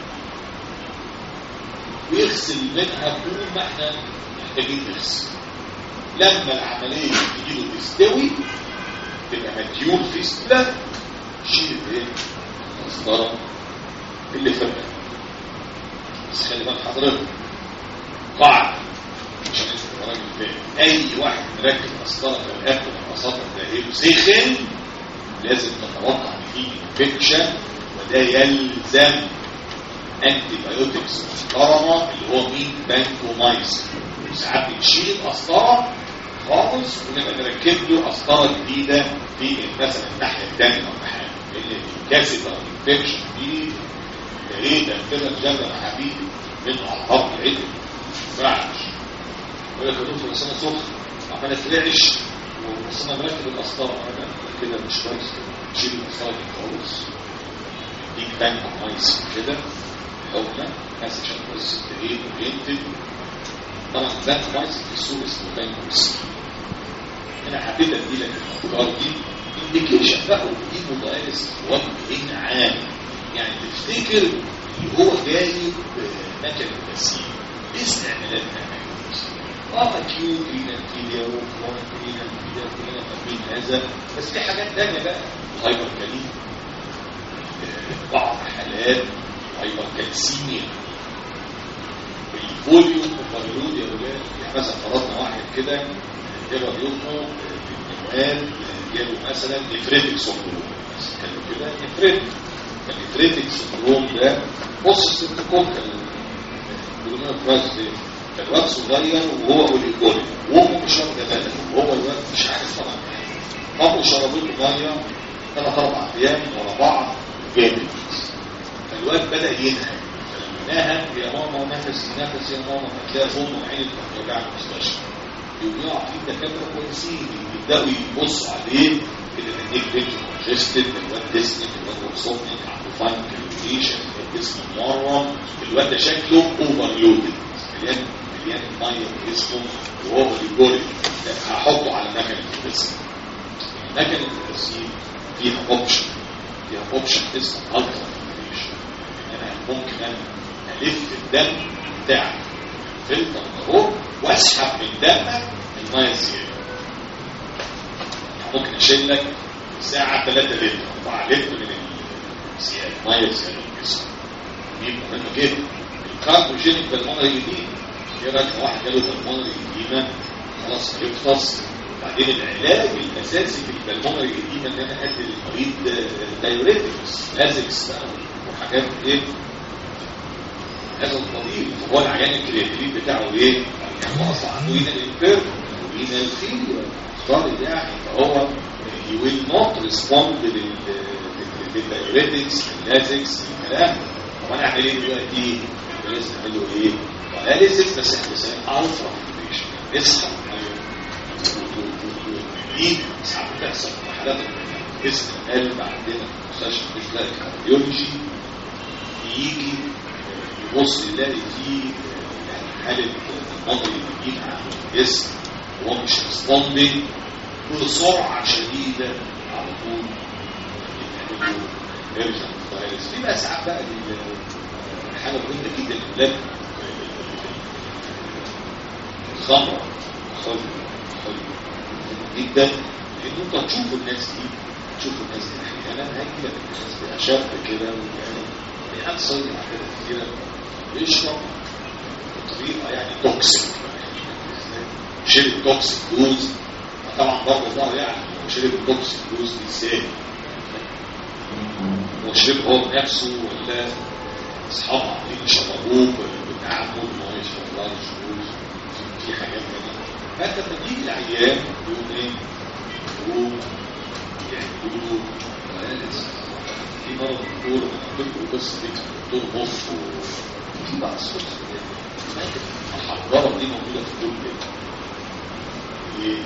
ويغسل منها طول ما احنا محتاجين نغسل لما العمليه تجيله تستوي تبقى مديون فيستلا شيل ايه القسطره اللي في الرقبه بس خلي بال حضرتك قاعدة عشان اسمه راجل فاهم اي واحد مركز مسطره في الرقبه والمساطر ده ايه سخن لازم تتوقع ان فيه انفكشن وده يلزم انتي بايوتكس محترمه اللي هو مين بانكومايسين ساعات بنشيل القسطره خالص ونبقى نركب له قسطره جديده في مثلا الناحيه الثانيه ولا حاجه لان الكاسيتر انفكشن دي ده ايه ده كده الجنه يا حبيبي منه على الارض العدل ينفعش يقول لك يا دكتور بس انا سخن عمال اترعش بس انا مركب القسطره انا كده مش كويس كده شيل القسطره دي خالص ديك بانك كويس كده حقنه بس عشان بس ايه اورينتد طبعا بانك كويس في السوق اسمه بانك كويس انا حبيت ادي لك الافكار دي انديكيشن بقى ودي مدرس وجه عام يعني تفتكر اللي هو جايب مكنه غسيل استعمالاتها اه اكيوت رينال فيليا وكرونيك رينال فيليا كلنا فاهمين هذا بس في حاجات ثانيه بقى هايبر كاليم بعض حالات هايبر كالسيميا الفوليوم والفيرود يا ولاد يعني مثلا فرضنا واحد كده جاب يومه في الجمال جابوا مثلا نفريتك سندروم كانوا كده نفريتك النفريتك سندروم ده بص السيبتوكوكال جلوميرولاس ليه؟ الواد صغير وهو اوليجوري وامه مش واخده بالها وهو الواد مش عارف طبعا ابو شربوا له ميه ثلاث اربع ايام ورا بعض جامد فالواد بدا ينهج فلما نهج يا ماما نفس نفس يا ماما هتلاقي امه عينك بتوجع المستشفى يقع فيه دكاتره كويسين يبداوا يبصوا عليه كده النيك بيت كونجستد الواد ديسني الواد وصوتني عنده فاين كالكوليشن الجسم مورم الواد ده شكله اوفر لودد مليان مليان ميه في جسمه وهو بيجوري هحطه على مكنه الغسيل مكنه الغسيل فيها اوبشن فيها اوبشن اسمه الترا فلتريشن انا ممكن انا الف الدم بتاعك فلتر اهو واسحب من دمك الميه الزياده ممكن اشيل لك ساعه 3 لتر 4 لتر من الزياده ميه زياده في الجسم دي مهمه جدا الكارديوجينيك بالمونري جديد ايه رايك لو واحد جاله بالمونري جديده خلاص هيفطس بعدين العلاج الاساسي في البلمونري الجديده ان انا ادي للمريض دايوريتكس لازكس بقى وحاجات ايه هذا الطبيب هو العيان الكرياتين بتاعه ايه؟ يعني هو اصلا عنده هنا الانفير وهنا الفيل طالب يعني فهو he will not respond للدايوريتكس لللازكس للكلام طب انا اعمل ايه دلوقتي؟ لازم اعمل له ايه؟ داياليسيس بس احنا بنسميه الفا فيبريشن اصحى دي ساعات بتحصل في حالات اسم القلب عندنا في مستشفى تلاقي كارديولوجي يجي يبص يلاقي فيه يعني حالة المضي الجديد عن الجسم وهو مش ريسبوندنج بسرعة شديدة على طول يتعمل له يرجع للفيروس في بقى ساعات بقى حاجة مهمة جدا للولاد الخمرة خلق خلق جدا لان انت هتشوف الناس دي تشوف الناس دي احيانا هيجي لك الناس دي شاب كده يعني عيال صغيره كده كتيره بيشرب بطريقه يعني توكسيك شرب توكسيك دوز طبعا برضه ده يعني هو شرب توكسيك دوز دي ازاي هو شرب هو بنفسه ولا اصحابه عاملين يشربوه بالتعمد ان هو يشرب لارج دوز في حاجات كده فانت لما تيجي العيان يقوم ايه؟ يقوم يعني يقولوا في مرض دكتور دكتور قصه دي دكتور بص وفي بعض الصوت الحضاره دي موجوده في كل بيت ايه؟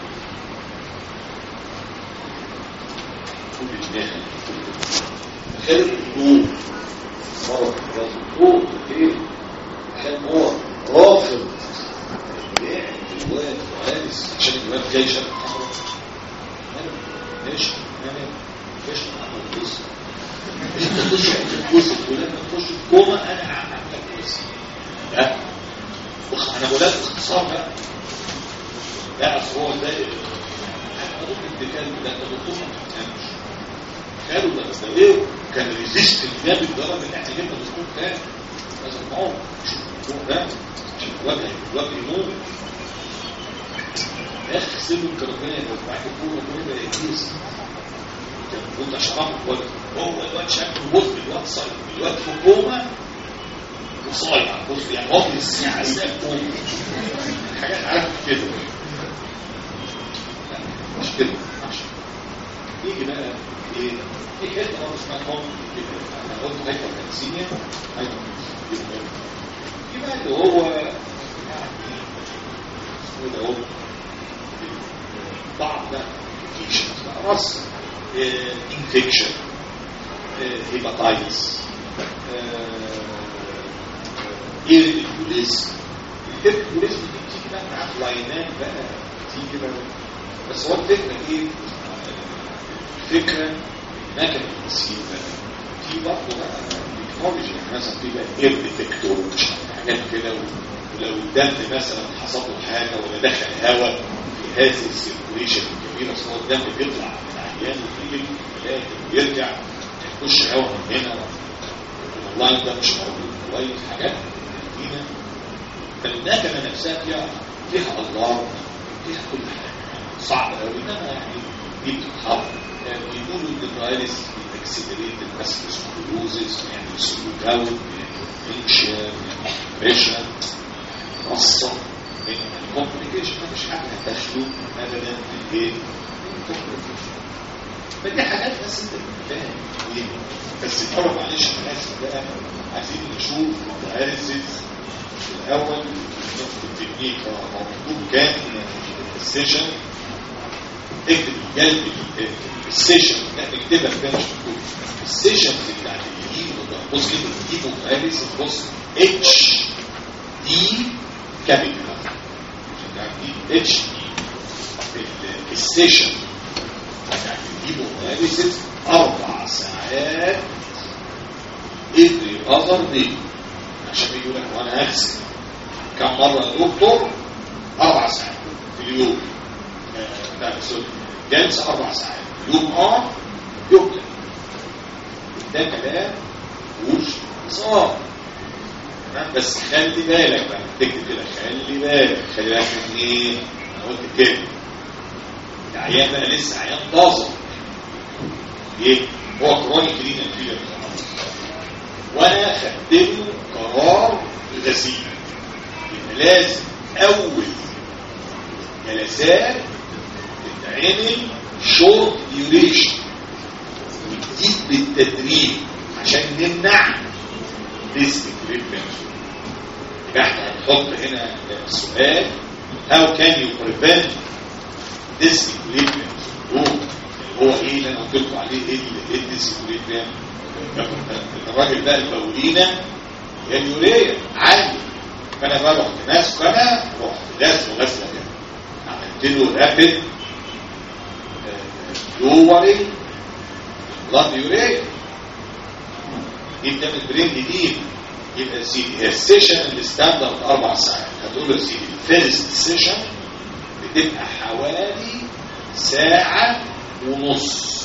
كل المهن خارج الدكتور مرض الدكتور ايه؟ كان هو رافض الواد وعارس عشان الواد جاي شرب حمرا ماشي انا ماشي انا بص انت تشرب في الجزء ولما تخش في كوما انا هعمل لك بص لا انا بقول لك باختصار بقى لا اصل هو ده انا ممكن تتكلم ده انت دكتور ما بتفهمش قالوا ده بس ده ايه كان ريزيست جامد لدرجه ان احنا جبنا دكتور تاني لازم نقعد نشوف الدكتور ده عشان الوجه الوجه يموت يا اخي سيبوا الكربانية لو معاك الكورة كورة يجيز كنت شراب الواد هو الواد شكله بص الواد صاير الواد في كوما وصايع بص يعني هو في الساعة ساعة كوما حاجات عارف كده مش كده مش يجي بقى ايه في حته برضه اسمها كوم انا قلت هايبر كالسيميا هايبر كالسيميا في بقى اللي هو يعني اسمه ده هو بعض انفكشنز بقى رص انفكشن هيباتايتس ايريديكوليزم الايريديكوليزم دي بتيجي بقى معاك لاينات بقى تيجي بقى بس هو الفكره ايه؟ الفكره مكنه التسيير بقى في برضه بقى تكنولوجي يعني مثلا في بقى اير ديتكتور حاجات كده ولو الدم مثلا حصل له حاجه ولا دخل هواء في هذه السيركوليشن الكبيره اصل هو الدم بيطلع من العيان ويجي ويرجع يخش هواء من هنا والله ده مش موجود كويس حاجات هنا فالمكنه نفسها فيها فيها الله فيها كل حاجه صعب قوي انما يعني دي بتتحط بيقولوا ان الفيروس بيكسبريت الماسكوسكلوزيس يعني السلوكاوت انشا بريشن قصة من الكومبليكيشن مفيش حاجة هتخلو ابدا في الايه؟ فدي حاجات بس انت فاهم ايه بس الاول معلش الناس بقى عايزين نشوف مدارسز الاول التكنيك هو مكتوب كان السيشن اكتب الجلب السيشن لا اكتبها كده مش مكتوب السيشن بتاعت اليمين وده بص كده اليمين مدارس بص اتش دي كابيتال دي اتش دي السيشن بتاعت اليمين مدارس اربع ساعات افري اذر دي عشان يقول لك وانا هغسل كم مرة يا دكتور اربع ساعات في اليوم لا سوري جلسة اربع ساعات يوم اه يوم ده كلام وش صار تمام بس خلي بالك بقى تكتب كده خلي بالك خلي بالك من ايه انا قلت كده العيان بقى لسه عيان طازه ايه هو كرونيك رينال فيلر وانا خدت له قرار غسيل يبقى لازم اول جلسات تتعمل شورت ديوريشن وتزيد بالتدريج عشان نمنع ديسكريبشن يبقى احنا هنحط هنا السؤال how can you prevent disequilibrium هو ايه اللي انا قلت لكم عليه ايه ايه الديسيكوليبريم الراجل ده البولينه هي اليوريا عادي فانا بقى رحت ماسك انا رحت غسل غسله كده عملت له رابد لوري بلاد يوريا دي بتعمل برين جديد يبقى سيدي هي السيشن الستاندرد اربع ساعات هتقول له سيدي الفيرست سيشن بتبقى حوالي ساعه ونص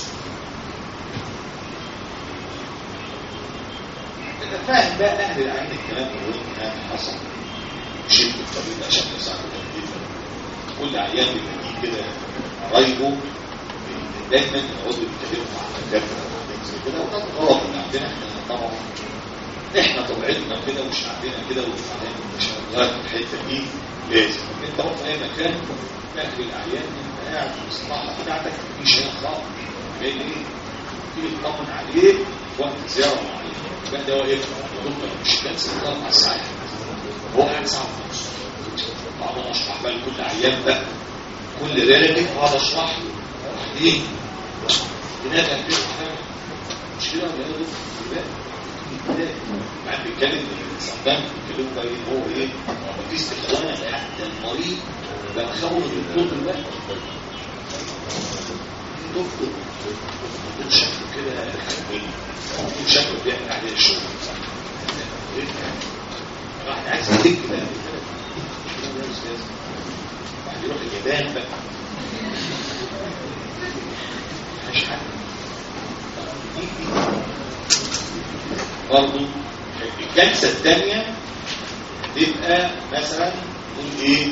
انت فاهم بقى اهل العين الكلام اللي هو كان حصل شفت الطبيب عشان يساعده كل عيان بيجي كده قرايبه دايما يقعدوا يتكلموا مع الدكاتره زي كده وده غلط اللي عندنا احنا طبعا احنا طبيعتنا كده ومش عندنا كده وبعدين مش هنغير في الحته دي لازم انت رحت اي مكان تاخد العيان انت قاعد في الصباحه بتاعتك مفيش هنا خالص ليه ليه؟ تيجي تطمن عليه في وقت زياره معين بقى ده واقف دكتور مش كان ست اربع ساعات هو قاعد ساعه ونص اقعد اشرح بقى لكل عيان بقى كل ريلاتيف اقعد اشرح له ليه؟ هناك كده مش كده ولا ايه بعد بيتكلم الصدام بيتكلموا بقى ايه هو ايه هو في استخدام حتى المريض بقى خبر الدكتور دلوقتي دكتور دكتور شكله كده حكيم دكتور شكله بيعمل عليه الشغل واحد عايز يدك بقى واحد يروح اليابان بقى مش حاجه برضه الجلسة الثانية تبقى مثلا نقول ايه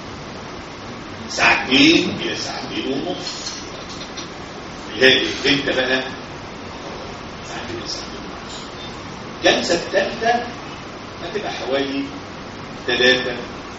ساعتين الى ساعتين ونص اللي هي انت بقى ساعتين الى ساعتين ونص الجلسة الثالثة هتبقى حوالي ثلاثة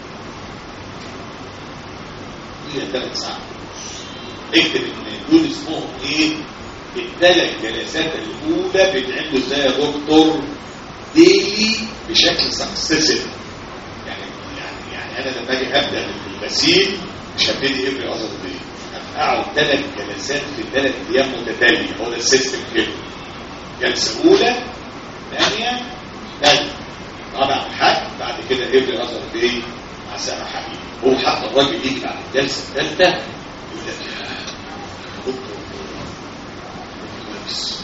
إلى ثلاث ساعات اكتب ان دول اسمهم ايه الثلاث جلسات الاولى بيتعملوا ازاي يا دكتور ديلي بشكل سكسيسيف يعني يعني يعني انا لما اجي ابدا بالغسيل مش هبتدي افري اذر دي اقعد ثلاث جلسات في ثلاث ايام متتاليه هو ده السيستم كده جلسه اولى ثانيه ثالثه رابع حد بعد كده افري اذر دي مع سامع حبيبي هو حتى الراجل يجي بعد الجلسه الثالثه يقول لك يا دكتور كويس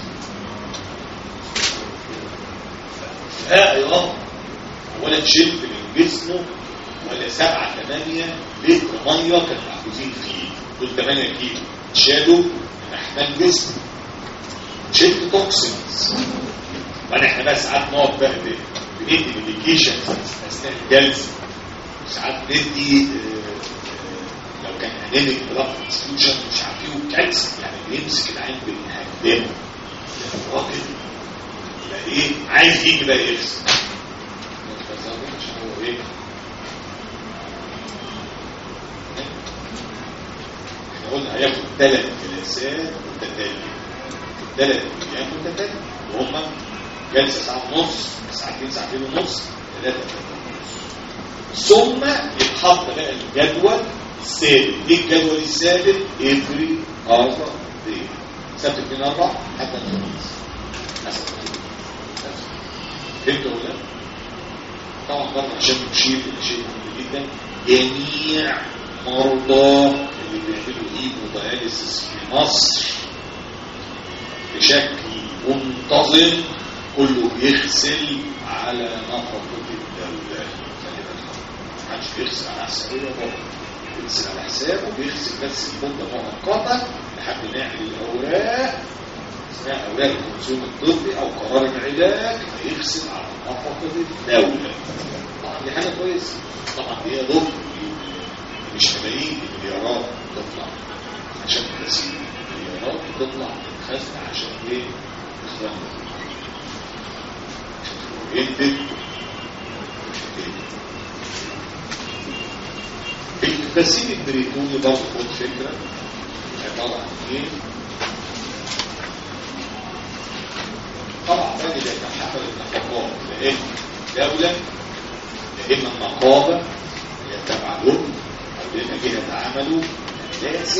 لا يا رب ولا شلت من جسمه ولا سبعة ثمانية لتر مية كانوا محجوزين فيه دول 8 كيلو شالوا من أحمال جسمه شلت توكسينز بعدين احنا بقى ساعات نقعد بقى بندي ميديكيشن اثناء الجلسه ساعات ندي لو كان انيميك بلاد ترانسفيوجن مش عارف ايه وكالسيوم يعني بيمسك العين بالهدام الراجل يبقى ايه عايز يجي بقى يغسل عشان هو ايه احنا قلنا هياخد ثلاث جلسات متتاليه ثلاث ايام متتاليه وهم جلسه ساعه ونص ساعتين ساعتين ونص ثلاثه ونص ثم يتحط بقى الجدول الثابت ايه الجدول الثابت every other day سبت اثنين اربع حتى الخميس مثلا فهمت ولا لا؟ طبعا برضه عشان نشير لشيء مهم جدا جميع مرضى اللي بيعملوا هيموداياليسيس في مصر بشكل منتظم كله بيغسل على نفقة الدولة محدش بيغسل على حسابه برضه بيغسل على حسابه بيغسل بس لمدة مؤقتة لحد ما يعمل الأوراق اسمها أوراق الكونسيوم الطبي أو قرار العلاج فيغسل على نفقة الدولة طبعا دي حاجة كويسة طبعا دي ضغط مش ملايين المليارات تطلع عشان الغسيل المليارات بتطلع من الخزنة عشان ايه؟ اخواننا يكتب الغسيل البريتوني برضه خد فكرة عبارة عن ايه؟ طبعا بقى إذا يتحمل النفقات لأن دولة يا إما النقابة هي تبع له أو لما جهة عمله لازم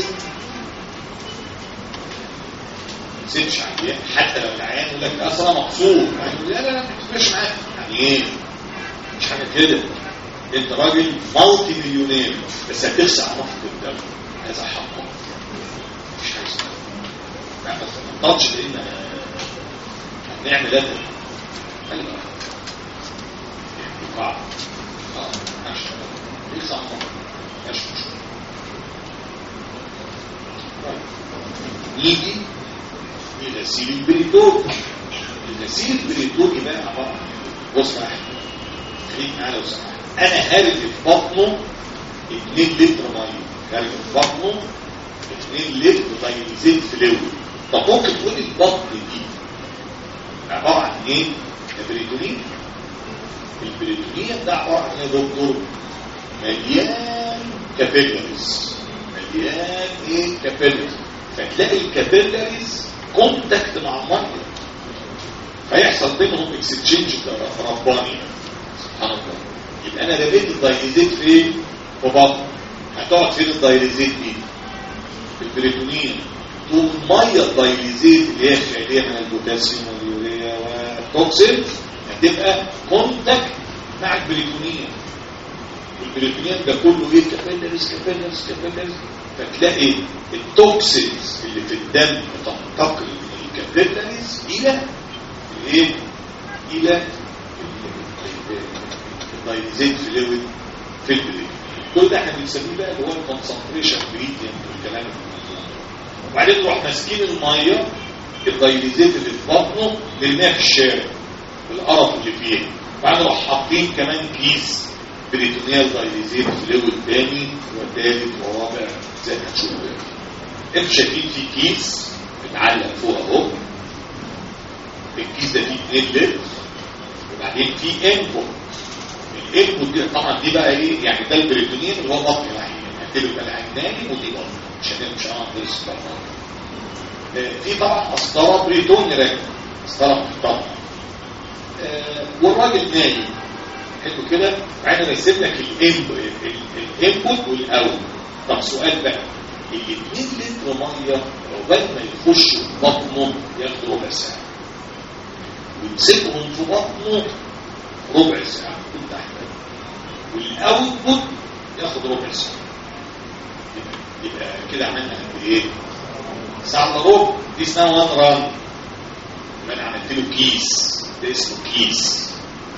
ما تسيبش عيان حتى لو العيان يقول لك لا اصل انا مقصود يعني لا لا لا ما تبقاش معاك يعني ايه؟ مش حاجه كده انت راجل مالتي مليونير بس هتخسر على نفقه الدم هذا حقك مش حاجه اسمها لا بس ما تضغطش لان هنعمل ده خلي بالك قاعده اه ماشي يخسر على نفقه ماشي مشكله نيجي لغسيل البريتون الغسيل البريتوني بقى عباره عن بص يا احمد خليك معايا لو سمحت انا هارج في بطنه 2 لتر ميه هارج في بطنه 2 لتر دايليزيت فلويد طب ممكن تقول البطن دي عباره عن ايه؟ البريتونين البريتونين ده عباره عن ايه يا دكتور؟ مليان كابيلاريز مليان ايه كابيلاريز فتلاقي الكابيلاريز كونتاكت مع الميه فيحصل بينهم اكسشينج رباني سبحان الله يبقى انا رميت الدايليزيت فين في بطن هتقعد فين الدايليزيت دي في البريتونين طول الميه الدايليزيت اللي هي خاليه من البوتاسيوم واليوريا والتوكسين هتبقى كونتاكت مع البريتونين والبريتونين ده كله ايه كابيلاريز كابيلاريز كابيلاريز فتلاقي التوكسينز اللي في الدم تنتقل من الكابيلاريز الى الايه الى الدايليزيت فلويد في البريد كل ده احنا بنسميه بقى اللي هو الكونسنتريشن جريدينت والكلام ده وبعدين نروح ماسكين الميه الدايليزيت اللي في بطنه نرميها في الشارع القرف اللي فيها وبعدين نروح حاطين كمان كيس بريتونيال دايليزيت فلويد تاني وثالث ورابع زي ما هتشوف دلوقتي انتوا شايفين في كيس متعلق فوق اهو الكيس ده فيه 2 لتر وبعدين في انبوت الانبوت دي طبعا دي بقى ايه يعني ده البريتونين اللي هو بطن العين يعني بقى العيناني ودي بطن عشان مش هنعرف ندرس في طبعا قسطره بريتوني راكب قسطره محترمه آه والراجل نايم حلو كده بعدين رسم لك الانبوت والاوت طب سؤال بقى ال 2 لتر ميه عقبال ما يخشوا في بطنه ياخدوا ربع ساعه ويمسكهم في بطنه ربع ساعه كنت احمد والاوتبوت ياخد ربع ساعه يبقى كده عملنا قد ايه؟ ساعه الا ربع دي اسمها وان ران يبقى انا عملت له كيس ده اسمه كيس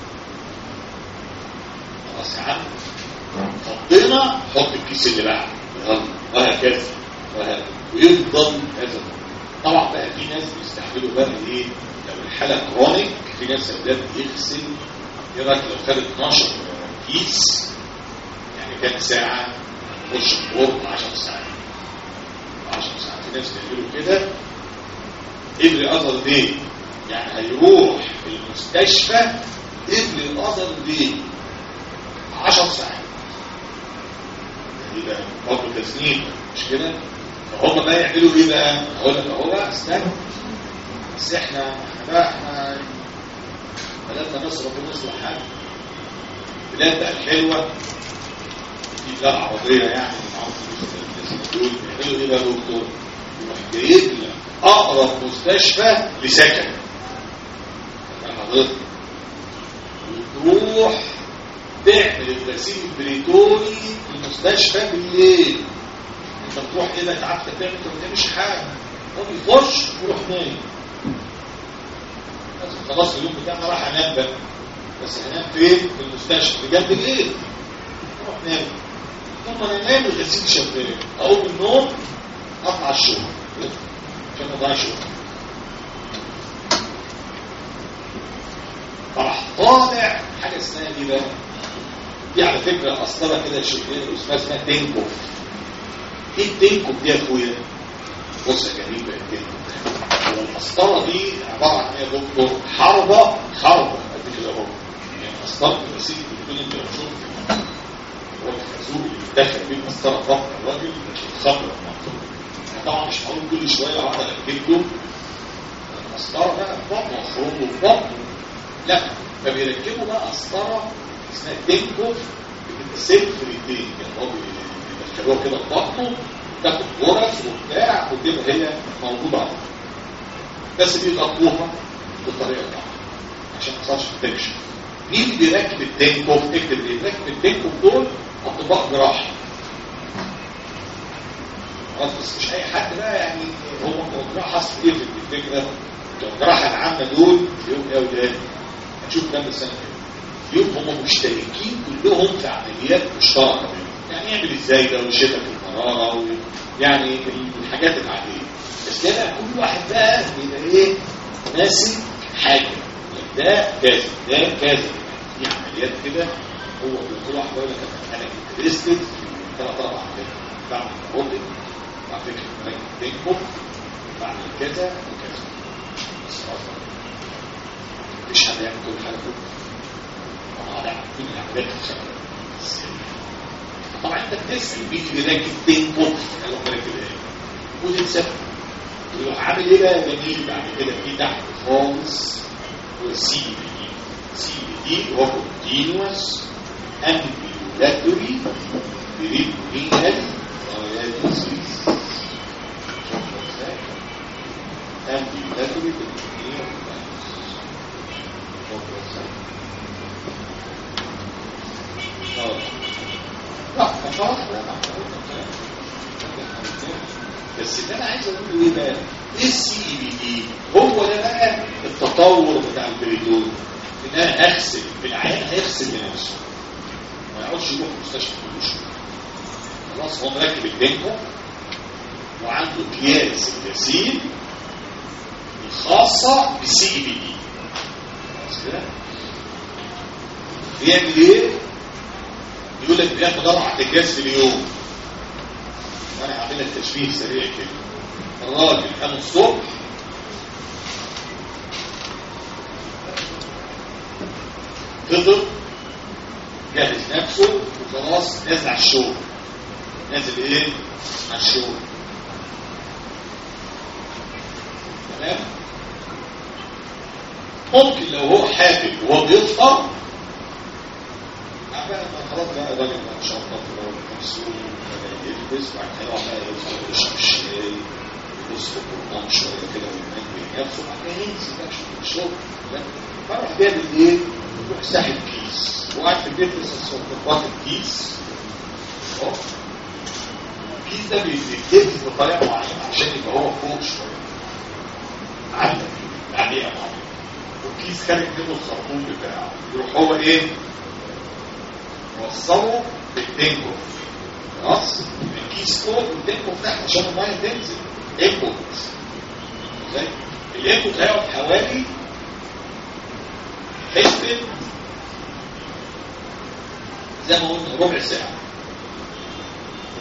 خلاص يا عم فضينا حط الكيس اللي بعده وهكذا وهكذا ويفضل هذا طبعا بقى في ناس بيستحملوا بقى ايه لو الحاله كرونيك في ناس اولاد بيغسل ايه رايك لو خد 12 كيس يعني كام ساعه تخش الغرب 10 ساعات 10 ساعات في ناس بيعملوا كده افري اذر داي يعني هيروح المستشفى قبل الاذر دي 10 ساعات يعني ده برضه تسنين مش كده فهم بقى يعملوا ايه بقى اقول لك اهو بقى استنى بس احنا احنا بقى احنا بلدنا مصر ربنا يصلح حالها البلاد بقى الحلوه في بلاد عربيه يعني معاهم فلوس دول بيعملوا ايه بقى يا دكتور؟ يروح جايب لك اقرب مستشفى لسكن حضرتك وتروح تعمل الغسيل البريتوني في المستشفى بالليل انت بتروح كده انت عارف تعمل انت ما بتعملش حاجه هو بيخش ويروح نايم بس خلاص اليوم بتاعنا راح انام بقى بس هنام فين؟ في المستشفى بجد ليه؟ اروح نام ثم انا انام الغسيل شغال اقوم من النوم اطلع الشغل عشان ما اضيعش وقت فراح طالع حاجه اسمها ايه بقى؟ دي على فكره اصلها كده شغاله اسمها اسمها تنكوف ايه التنكوف دي يا اخويا؟ بص يا جميل بقى التنكوف هو القسطره دي عباره عن ايه يا دكتور؟ حربه حربه قد كده اهو يعني قسطره الغسيل بتكون انت بتشوف هو الخازوق اللي بيتدخل بيه مسطره فقط الراجل مش الخمر المنطقه طبعا مش هقول كل شويه اقعد اركب له مسطره بقى في بطنه اخرجه في بطنه لا فبيركبوا بقى قسطره اسمها تنكوف بتبقى سلك ريتين يعني هو بيدخلوها كده في بطنه تاخد غرز وبتاع وتبقى هي موجوده على بس بيغطوها بالطريقه بتاعتها عشان ما تصيرش تكشف مين اللي بيركب التنكوف اكتب اللي بيركب التنكوف دول اطباء جراحه بس مش اي حد بقى يعني هم الجراحه اصل ايه في الفكره الجراحه العامه دول يوم ايه وده هنشوف كام سنه يوم هم مشتركين كلهم في عمليات مشتركه يعني يعمل ازاي ده وشتك المراره يعني الحاجات العاديه بس ده بقى كل واحد بقى بيبقى ايه ماسك حاجه ده كذا ده كذا في عمليات كده هو كل واحد يقول لك انا انترستد في ثلاث اربع عمليات بعمل روبوتك بعمل فكره بينكم بعمل كذا وكذا بس خلاص مش حد يعمل كل حاجه كله طبعا ده كل العمليات طبعا انت بتسال مين اللي راكب بينكم قال له راكب ايه وتتسال يروح عامل ايه بقى جميل بعد كده في تحت خالص والسي بي دي سي بي دي هو continuous ambulatory peritoneal dialysis ambulatory peritoneal لا خلاص لا بس اللي انا عايز اقوله ايه بقى ايه السي بي دي هو ده بقى التطور بتاع البريدون ان انا اغسل العيان هيغسل لنفسه ما يقعدش يروح المستشفى كل شويه خلاص هو مركب الدنكو وعنده اكياس الغسيل الخاصه بالسي بي دي خلاص كده بيعمل ايه؟ يقول لك بياخد اربع اكياس في اليوم وانا هعمل لك تشبيه سريع كده الراجل قام الصبح فطر جهز نفسه وخلاص نازل على الشغل نازل ايه على الشغل تمام ممكن لو هو حافل وهو بيفطر بقى خلاص بقى الراجل بقى شرطه كده ونفسه يلبس وبعد كده يقعد بقى يدخل يشرب الشاي يبص في القرآن شويه كده وينجي نفسه وبعد كده ينزل بقى يشوف الشغل فراح بيعمل ايه؟ يروح ساحب كيس وقاعد في البيت لسه واخد كيس اهو الكيس ده بيتجهز بطريقه معينه عشان يبقى هو فوق شويه علق عليه معينه والكيس خارج منه الخرطوم بتاعه يروح هو ايه؟ وصله بالدينكو خلاص الكيس فوق والدينكو تحت عشان الميه تنزل انبوت ازاي الانبوت هيقعد حوالي حسبة زي ما قلنا ربع ساعة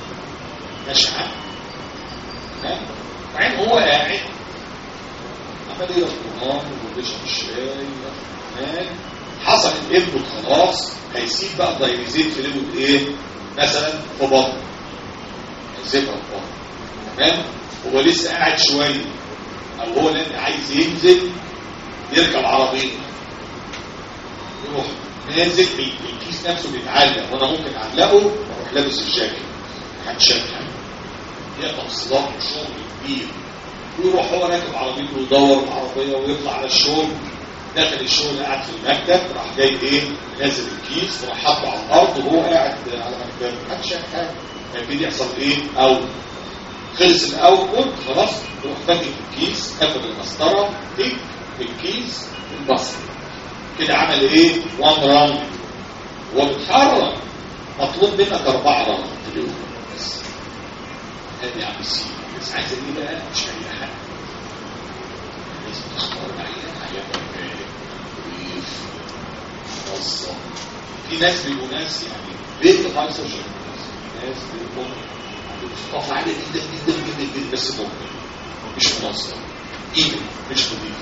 ماشي معاه تمام بعدين هو قاعد عمال يقرا القران وبيشرب الشاي هناك حصل الانبوت خلاص هيسيب بقى الدايريزيت في ليفل ايه مثلا في بطن هيسيبها في بطن تمام هو لسه قاعد شويه او هو لان عايز ينزل يركب عربيه يروح نازل بي- الكيس نفسه بيتعلق وانا ممكن اعلقه واروح لابس الجاكيت محدش شايف حاجه يقطع صداع شغل كبير ويروح هو راكب عربيته ويدور العربيه ويطلع على الشغل داخل الشغل قاعد في المكتب راح جاي ايه نازل الكيس وراح حاطه على الارض وهو قاعد على مكتبه محدش شايف حاجه يبتدي يحصل ايه او خلص الاوتبوت خلاص يروح فاتح الكيس اخد المسطره تك الكيس البصر كده عمل ايه وان راوند هو بيتحرك مطلوب منك اربعه راوند في اليوم بس هذه عم السي بس عايز ايه بقى مش اي حاجه لازم تختار عيان عيان نظيف منظم في ناس بيبقوا ناس يعني بيت خالص ناس بيبقوا طاقة عالية جدا جدا جدا جدا بس ممكن مش منظم ايمن مش نظيف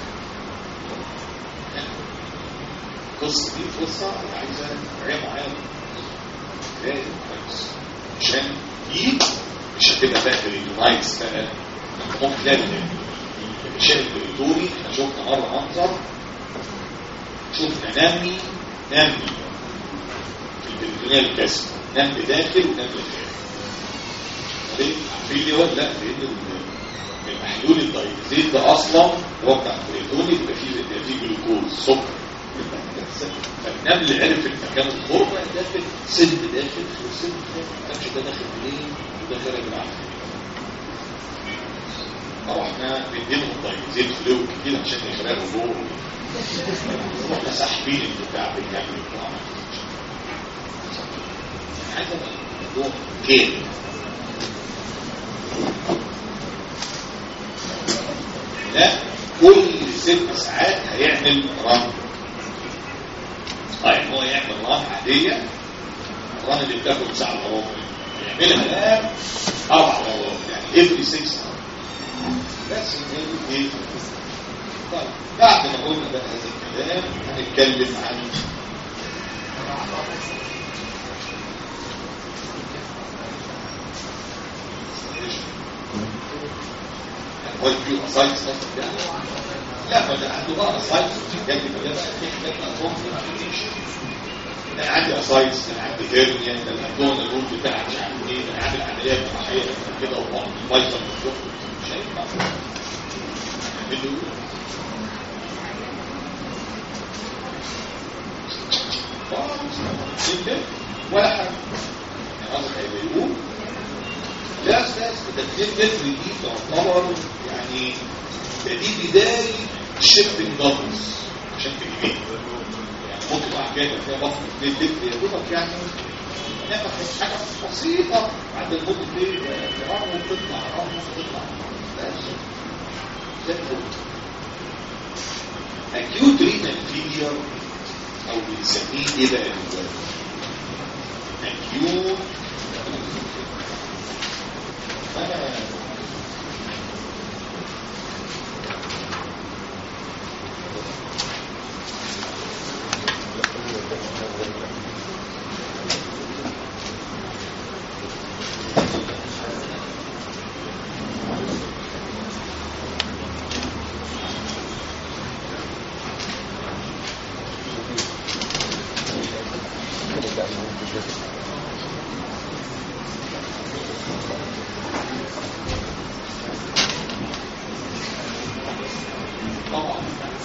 القصة دي قصة عايزة رعاية معينة لازم كويس عشان دي مش هتبقى بقى بريدونايتس بقى انت ممكن تلاقي المشاكل البريدوني احنا شفنا مرة منظر شفنا نمي نمي في البريدونية الكاسمة نم داخل ونم خارج ليه؟ عارفين ليه ولا لا؟ لان المحلول الدايزيت ده اصلا هو بتاع البريدوني بيبقى فيه بيبقى فيه جلوكوز سكر فالنمل عرف المكان الغربة داخل سد داخل وسد داخل معرفش ده داخل منين وده خارج العافية رحنا بنديلهم دايزيت فلو كتير عشان يخرجوا جوه رحنا ساحبين البتاع بالكامل بتاع عايز ابقى الموضوع كامل لا كل ست ساعات هيعمل رن طيب هو يعمل رن عادية الرن اللي بتاخد ساعة الا ربع يعملها الآن أربع مرات يعني every six hours بس هي ايه طيب بعد ما قلنا بقى هذا الكلام هنتكلم عن هو في اسايتس لا ما ده عنده بقى اسايتس بجد فده بقى تحتاج اطراف انا عندي اسايتس انا عندي هيرنيا ده الابدون الرول بتاعي مش عارف ايه انا عامل عمليه جراحيه كده وبطن بايظه من الشغل مش هينفع ولا حاجه يعني قصدك هيبقى يقول لا استاذ ده 2 متر دي تعتبر يعني ده دي بدايه الشيفتنج دبلز عشان تجيبيه يعني ممكن واحد جاي فيها بطن 2 متر يا دوبك يعني ناخد حاجه بسيطه عند المده دي رقم وتطلع رقم وتطلع بس زي الفل acute renal failure او بنسميه ايه بقى دلوقتي acute فانا طبعا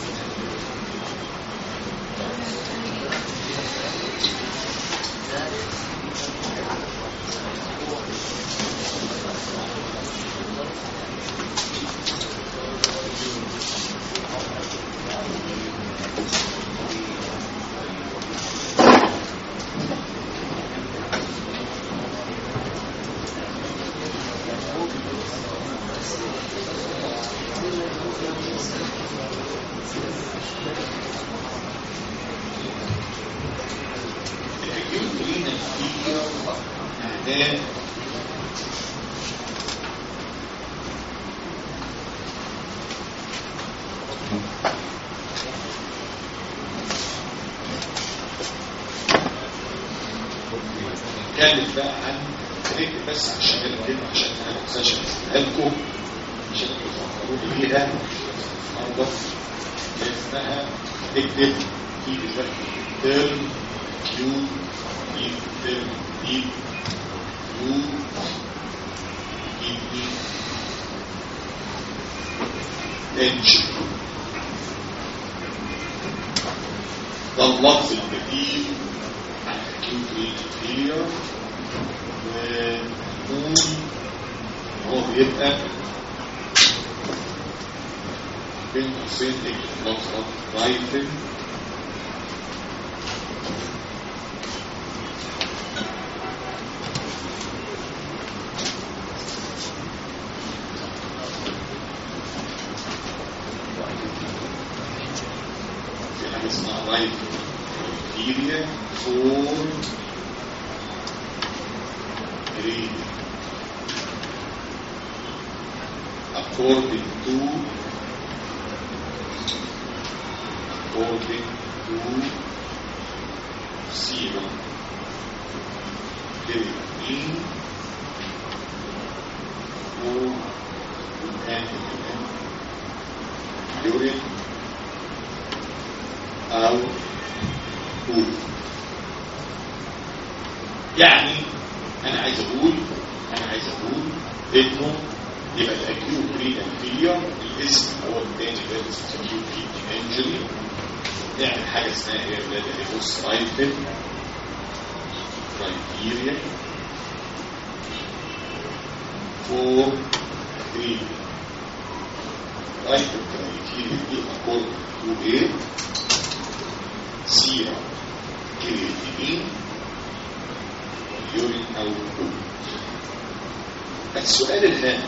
acute renal failure معناه نتكلم بقى عن نكتب بس عشان الكلمة عشان انا ما انساش اسمها لكم عشان تفكروني بيها النهارده اسمها نكتب في دلوقتي ترم كيو اي ترم اي كيو اي تنشن ده اللفظ البديل عن acute renal failure ونقول هو بيبقى بين قوسين اللفظ رايفل في حاجة اسمها رايفل criteria for grading according to according to zero grading for antigen urine أو قول يعني انا عايز اقول انا عايز اقول انه يبقى الاكيوت رينال فيلير الاسم هو الثاني ده اسمه اكيوت كيدني انجري نعمل حاجه اسمها ايه يا ولاد الهوس رايفل كرايتيريا فور تريتمنت رايفل كرايتيريا دي اكورد تو ايه سيرة كرياتينين واليورين أو الكود السؤال الهام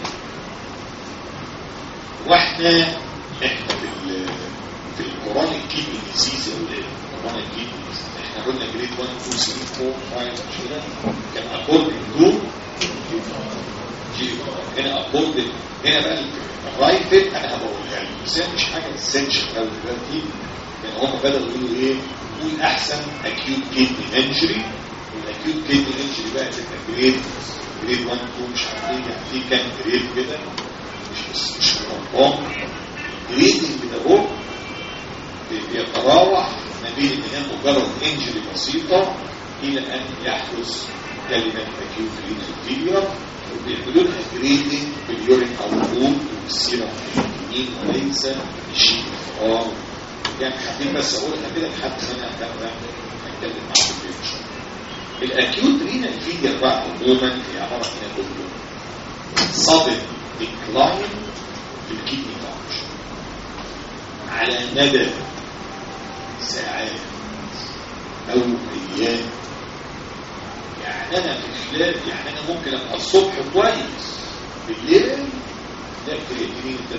واحنا احنا في ال في القرآن الكيدني ديزيز او القرآن الكيدني احنا قلنا جريد 1 2 3 4 5 مش كده كان اكوردنج تو هنا اكوردنج هنا بقى الرايفل انا هبقولها لك بس هي مش حاجه اسينشال قوي دلوقتي يعني هم بدأوا يقولوا ايه نقول احسن اكيوت كيدني انجري والاكيوت كيدني انجري بقى تبقى جريد جريد 1 2 مش عارف ايه يعني في كام جريد كده مش بس مش منظم جريدنج كده هو بيتراوح ما بين ان هي مجرد انجري بسيطه الى ان يحدث كلمه اكيوت رينال فيلير وبيعملوا لها جريدنج باليورين او البول والسيرم اليمين وليس بشيء اخر يعني حابين بس اقولها كده لحد ما انا هبدا اتكلم معاكم فيها ان شاء الله. الاكيوت رينال فيلير بقى عموما هي عباره عن كله صدم ديكلاين في الكيدني فانكشن على مدى ساعات او ايام يعني انا في خلال يعني انا ممكن ابقى الصبح كويس بالليل لا كرياتينين ده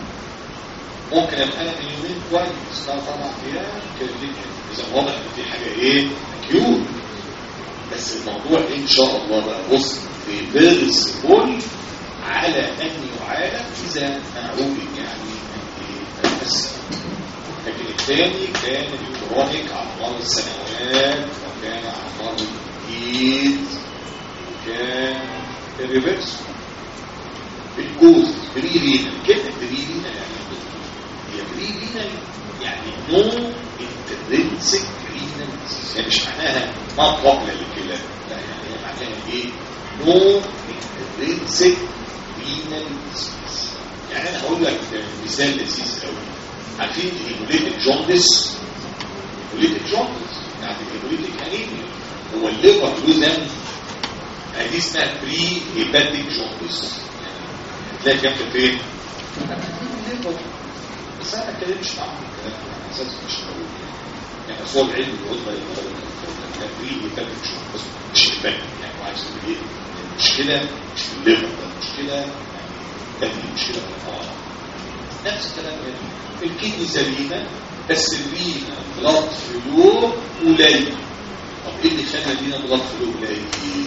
ممكن ابقى انا من يومين كويس ثلاث اربع ايام كرياتينين اذا واضح ان في حاجه ايه اكيوت بس الموضوع ان شاء الله بقى بص في بيرس بول على ان يعالج اذا معروف يعني بس لكن الثاني كان الكرونيك على مر السنوات وكان على مر الايد وكان الريفرس الجوز بريرينا كلمة بريرينا يعني هي بريرينا يعني نو انترنسك رينال يعني مش معناها ما قبل الكلام لا يعني هي معناها ايه نو انترنسك رينال يعني انا هقول لك مثال لذيذ قوي عارفين الهيموليتيك جوندس الهيموليتيك جوندس يعني الهيموليتيك انيميا هو الليفر له ذنب دي اسمها بري هيباتيك جوندس تلاقي كام فين؟ الليفر بس انا ما اتكلمش معاهم الكلام ده على اساس مش موجود يعني اصل هو العلم العظمى كان بري هيباتيك جوندس مش هيباتيك يعني هو عايز يقول ايه؟ المشكله مش في الليفر ده المشكله يعني تاني مشكله في الطعام نفس الكلام يعني الكدني سليمة بس الرينا بلاد فلو قليل طب ايه اللي خلى الرينا بلاد فلو قليل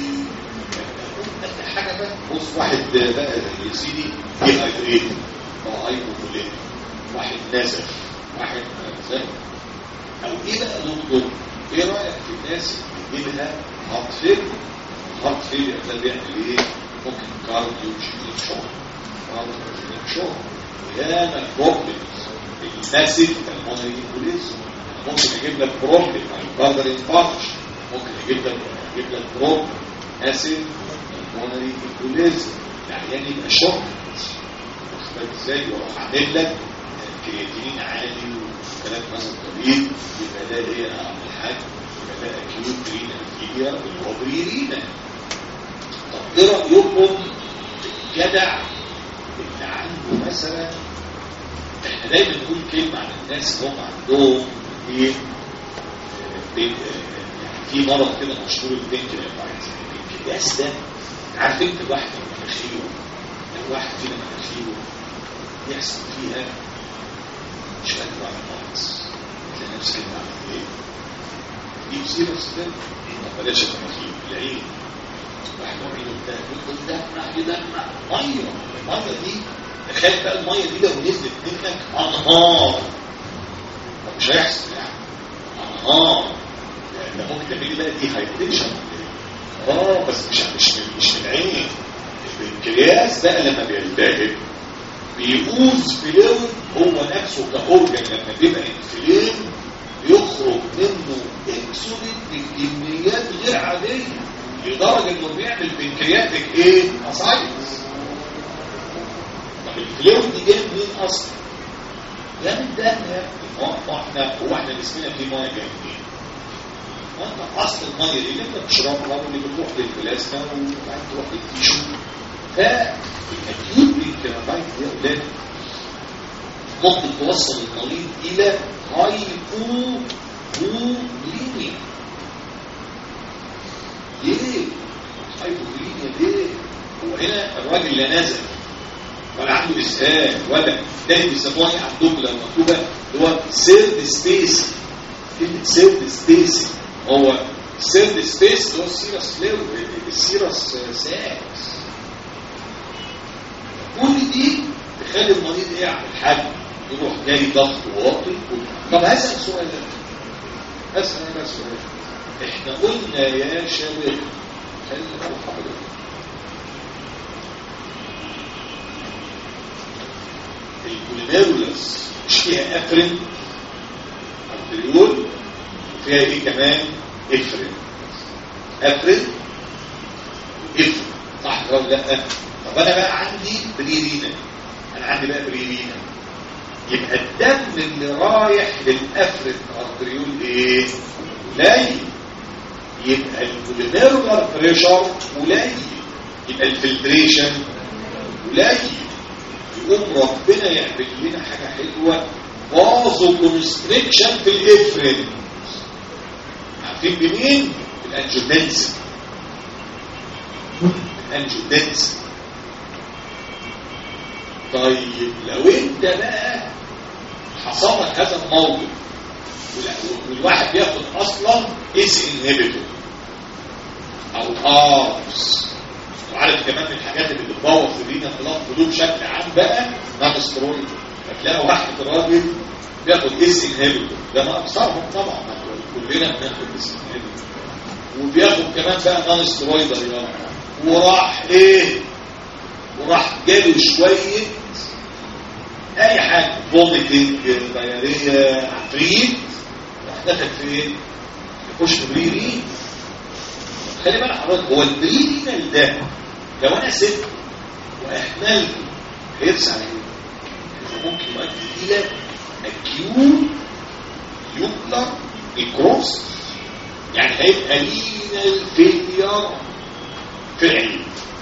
حاجة بقى بص واحد بقى يا سيدي دي هايدريت او هايبوكولين واحد نزف واحد نزف او ايه بقى دكتور ايه رأيك في الناس اللي بيجيلها هارت فيل الهارت فيلير ده بيعمل ايه ممكن كارديو جينيك شوك كارديو جينيك شوك وياما بروبلمز الماسيف المونري امبوليزم ممكن اجيب لك بروبلم مايوكاردال انفاركشن ممكن اجيب لك اجيب لك بروبلم اسيد المونري امبوليزم العيان يبقى شوك واخد بالك ازاي واروح عامل لك كرياتين عالي وكلام مثلا طويل يبقى ده ايه يا عم الحاج يبقى ده اكيوت رينا فيليا اللي هو بريرينا طب ايه رايكم في الجدع اللي عنده مثلا احنا دايما نقول كلمه عن الناس اللي هم عندهم ايه آه، بين- آه، يعني في مرض كده مشهور البنكرياس البنكرياس ده عارف انت الواحد من مناخيره لو واحد فينا مناخيره يحصل فيها مش قادر على النقص تلاقي نفسك انت عامل ايه؟ دي سيرس ده طب بلاش المناخير العين واحد هو عينه بتاع يقول دمع يدمع ميه الميه دي تخيل بقى الميه دي لو نزلت منك انهار طب مش هيحصل يعني انهار ده ده ممكن تعمل لي بقى دي هايدريشن اه بس مش مش من مش من العين البنكرياس بقى لما بيلتهب بيقوز فلويد هو نفسه كأورجن لما بيبقى انفلين يخرج منه اكسودين بكميات غير عادية لدرجة انه بيعمل بنكرياتيك ايه؟ اسايتس طب الفلويد دي جايه منين اصلا؟ جايه من الدم يا ابني هو هو احنا هو احنا جسمنا فيه ميه جايه منين؟ وانت اصل الميه دي اللي انت بتشربها واللي بتروح للبلازما وبعدين تروح للتيشو فالاكيوت بنكرياتايت دي يا اولاد ممكن توصل المريض الى هايبوغليميا ليه؟ هايبوغليميا ليه؟ هو هنا الراجل لا نزل ولا عنده اسهال ولا ده اللي بيسموها ايه عندهم لو مكتوبه اللي هو سيرد سبيس كلمه سيرد سبيس هو سيرد سبيس اللي هو السيرس فليو السيرس ساكس كل دي تخلي المريض ايه يعمل حاجه يروح جاي ضغط واطي طب هسأل سؤال ده هسأل انا سؤال احنا قلنا يا شباب خلي بالك حضرتك البوليميرولس مش فيها افرين ارتريول وفيها ايه كمان افرين افرين افرين صح ولا لا طب انا بقى عندي بريرينا انا عندي بقى بريرينا يبقى الدم اللي رايح للافرين ارتريول ايه قليل يبقى البوليميرولار بريشر قليل يبقى الفلتريشن قليل يقوم ربنا يعمل لنا حاجة حلوة بازو كونستريكشن في الافرين عارفين بمين؟ الانجيوتنسين الانجيوتنسين طيب لو انت بقى حصل لك هذا الموقف والواحد بياخد اصلا اس انهبيتور او ارمز وعارف كمان من الحاجات اللي بتبوظ في الرينا خلاص قلوب بشكل عام بقى نون سترويد هتلاقي واحد راجل بياخد اس انهبيتور ده ما اكثرهم طبعا ما كلنا بناخد اس انهبيتور وبياخد كمان بقى نون سترويد وراح ايه وراح جاله شويه اي حاجه فوميتنج دايريه عفريت راح دخل في ايه؟ يخش في بريرين خلي بالك حضرتك هو البريرينال ده لو انا سبت واهملته هيرسى على ايه؟ ممكن يؤدي الى اكيوت يوبلر نيكروس يعني هيبقى لينا الفيلير في العين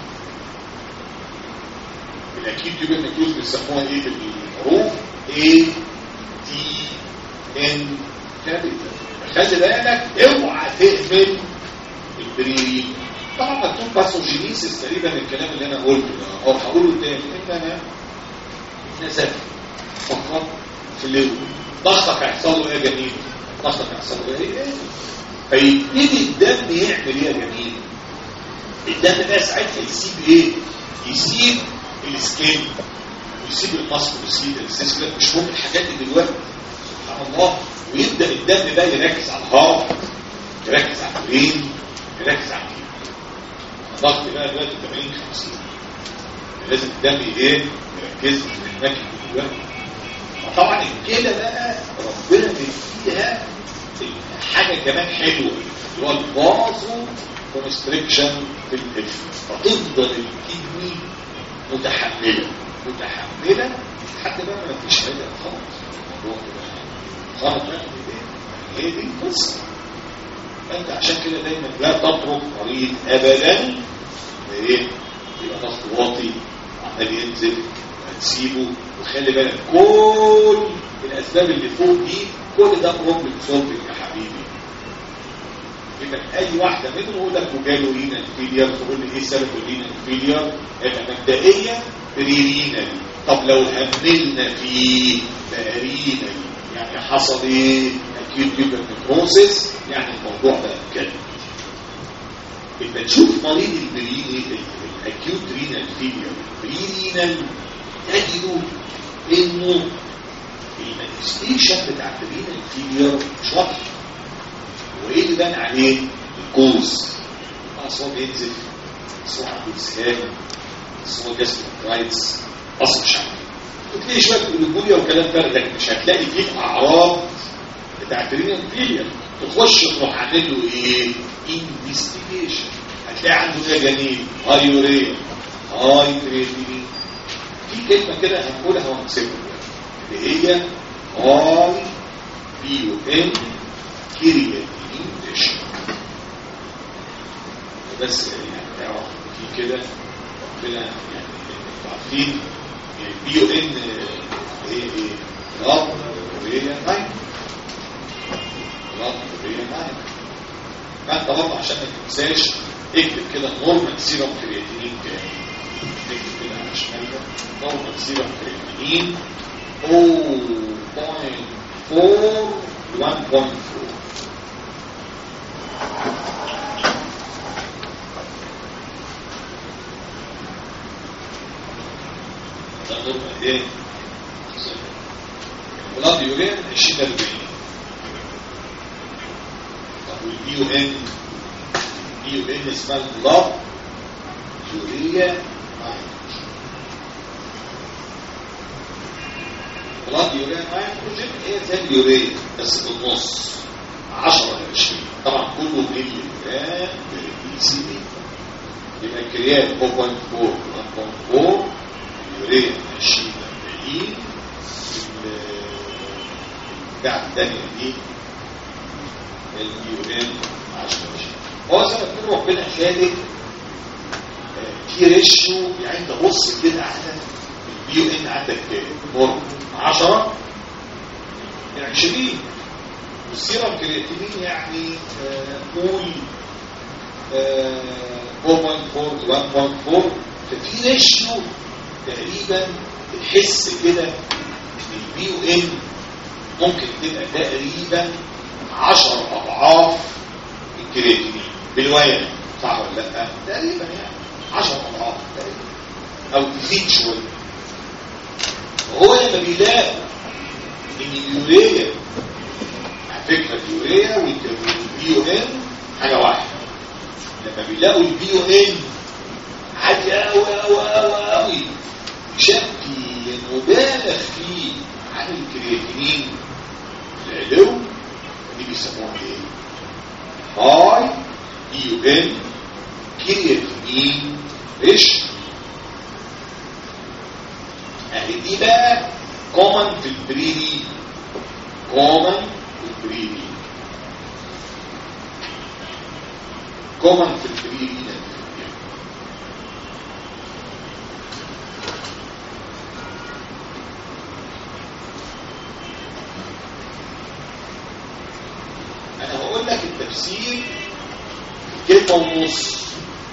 الاكيد يبقى نيكروس بيسموها ايه بالحروف A T N كابيتال خلي بالك اوعى تهمل البريرين طبعا مكتوب باثوجينيسيس تقريبا الكلام اللي انا قلته ده او هقوله تاني ان انا نزلت فقط في الليل ضغطك هيحصل له ايه يا جميل ضغطك هيحصل له ايه فيبتدي الدم يعمل ايه يا جميل الدم ده ساعتها يسيب ايه يسيب السكين ويسيب المصل ويسيب السيسكلت مش مهم الحاجات دي دلوقتي سبحان الله ويبدا الدم بقى يركز على الهارت يركز على البرين يركز على الكلى ضغط بقى دلوقتي 80 50 لازم الدم ايه يركز في الاماكن جواه فطبعا الكلى بقى ربنا مديها حاجه كمان حلوه اللي هو الفازو كونستريكشن في الجسم فتفضل الكدني متحمله متحمله لحد بقى ما فيش حاجه خالص الموضوع كده خالص بقى هي دي القصه فانت عشان كده دايما لا تترك مريض ابدا ايه يبقى ضغط واطي عمال ينزل هتسيبه وخلي بالك كل الاسباب اللي فوق دي كل ده بروبلم سولفنج يا حبيبي يبقى اي واحده منهم يقول لك وجاله رينال فيلير تقول لي ايه سبب الرينال فيلير يبقى مبدئيا بريرينال طب لو هملنا فيه بقى رينال يعني حصل ايه اكيد ليفر نكروسيس يعني الموضوع بقى كده يبقى تشوف مريض البريني الاكيوت رينال فيلير بريرينال تجدوا انه المانيستيشن بتاع الرينال فيلير مش واضح وايه اللي بان عليه الكوز اصلا بينزل اصلا عنده اسهال اصلا جاستروكرايتس اصلا مش عارف وتلاقي شويه جلوكوليا وكلام فارغ لكن مش هتلاقي فيه اعراض بتاعت الرينال فيلير تخش تروح عامل له ايه انفستيجيشن هتلاقي عنده ايه جنين هاي يوريا هاي كرياتينين في كلمه كده هنقولها وهنسيبها اللي هي هاي بي يو ان كرياتينين تيشن بس يعني تعرف في كده ربنا يعني عارفين البي يو ان هي ايه؟ رب وهي نايم رب وهي نايم فانت برضه عشان ما تنساش اكتب كده نورمال سيرم كرياتينين كام اكتب كده على شمالك نورمال سيرم كرياتينين 0.4 1.4 ده نورمال ايه؟ بلاد يورين 20 40 طب والبي يو ان البي يو ان اسمها بلاد يوريا بلاد يوريا نيتروجين هي زي اليوريا بس بالنص 10 ل 20 طبعا كله ملي جرام بي سي بي يبقى الكريات 4.4 1.4 اليوريا 20 40 البتاع الثانية دي اليورين 10 هو زي ما تقول ربنا خالق في ريشيو يعني انت بص كده على البيو ان عندك نورم 10 يعني 20 والسيرم كرياتينين يعني قول 4.4 1.4 ففي ريشيو تقريبا تحس كده ان البيو ان ممكن تبقى تقريبا 10 اضعاف الكرياتينين بالوية صح ولا لا تقريبا يعني 10 اضعاف تقريبا او تزيد شويه وهو لما بيلاقي ان اليوريا على فكره اليوريا والبيو ان حاجه واحده لما بيلاقوا البيو ان عاليه قوي قوي قوي قوي بشكل مبالغ فيه عن الكرياتينين العلو دي بيسموها ايه هاي يو ان كرياتينين ريش اهي دي بقى كومن في البريدي كومن في البريدي كومن في البريدي انا هقول لك التفسير كلمة ونص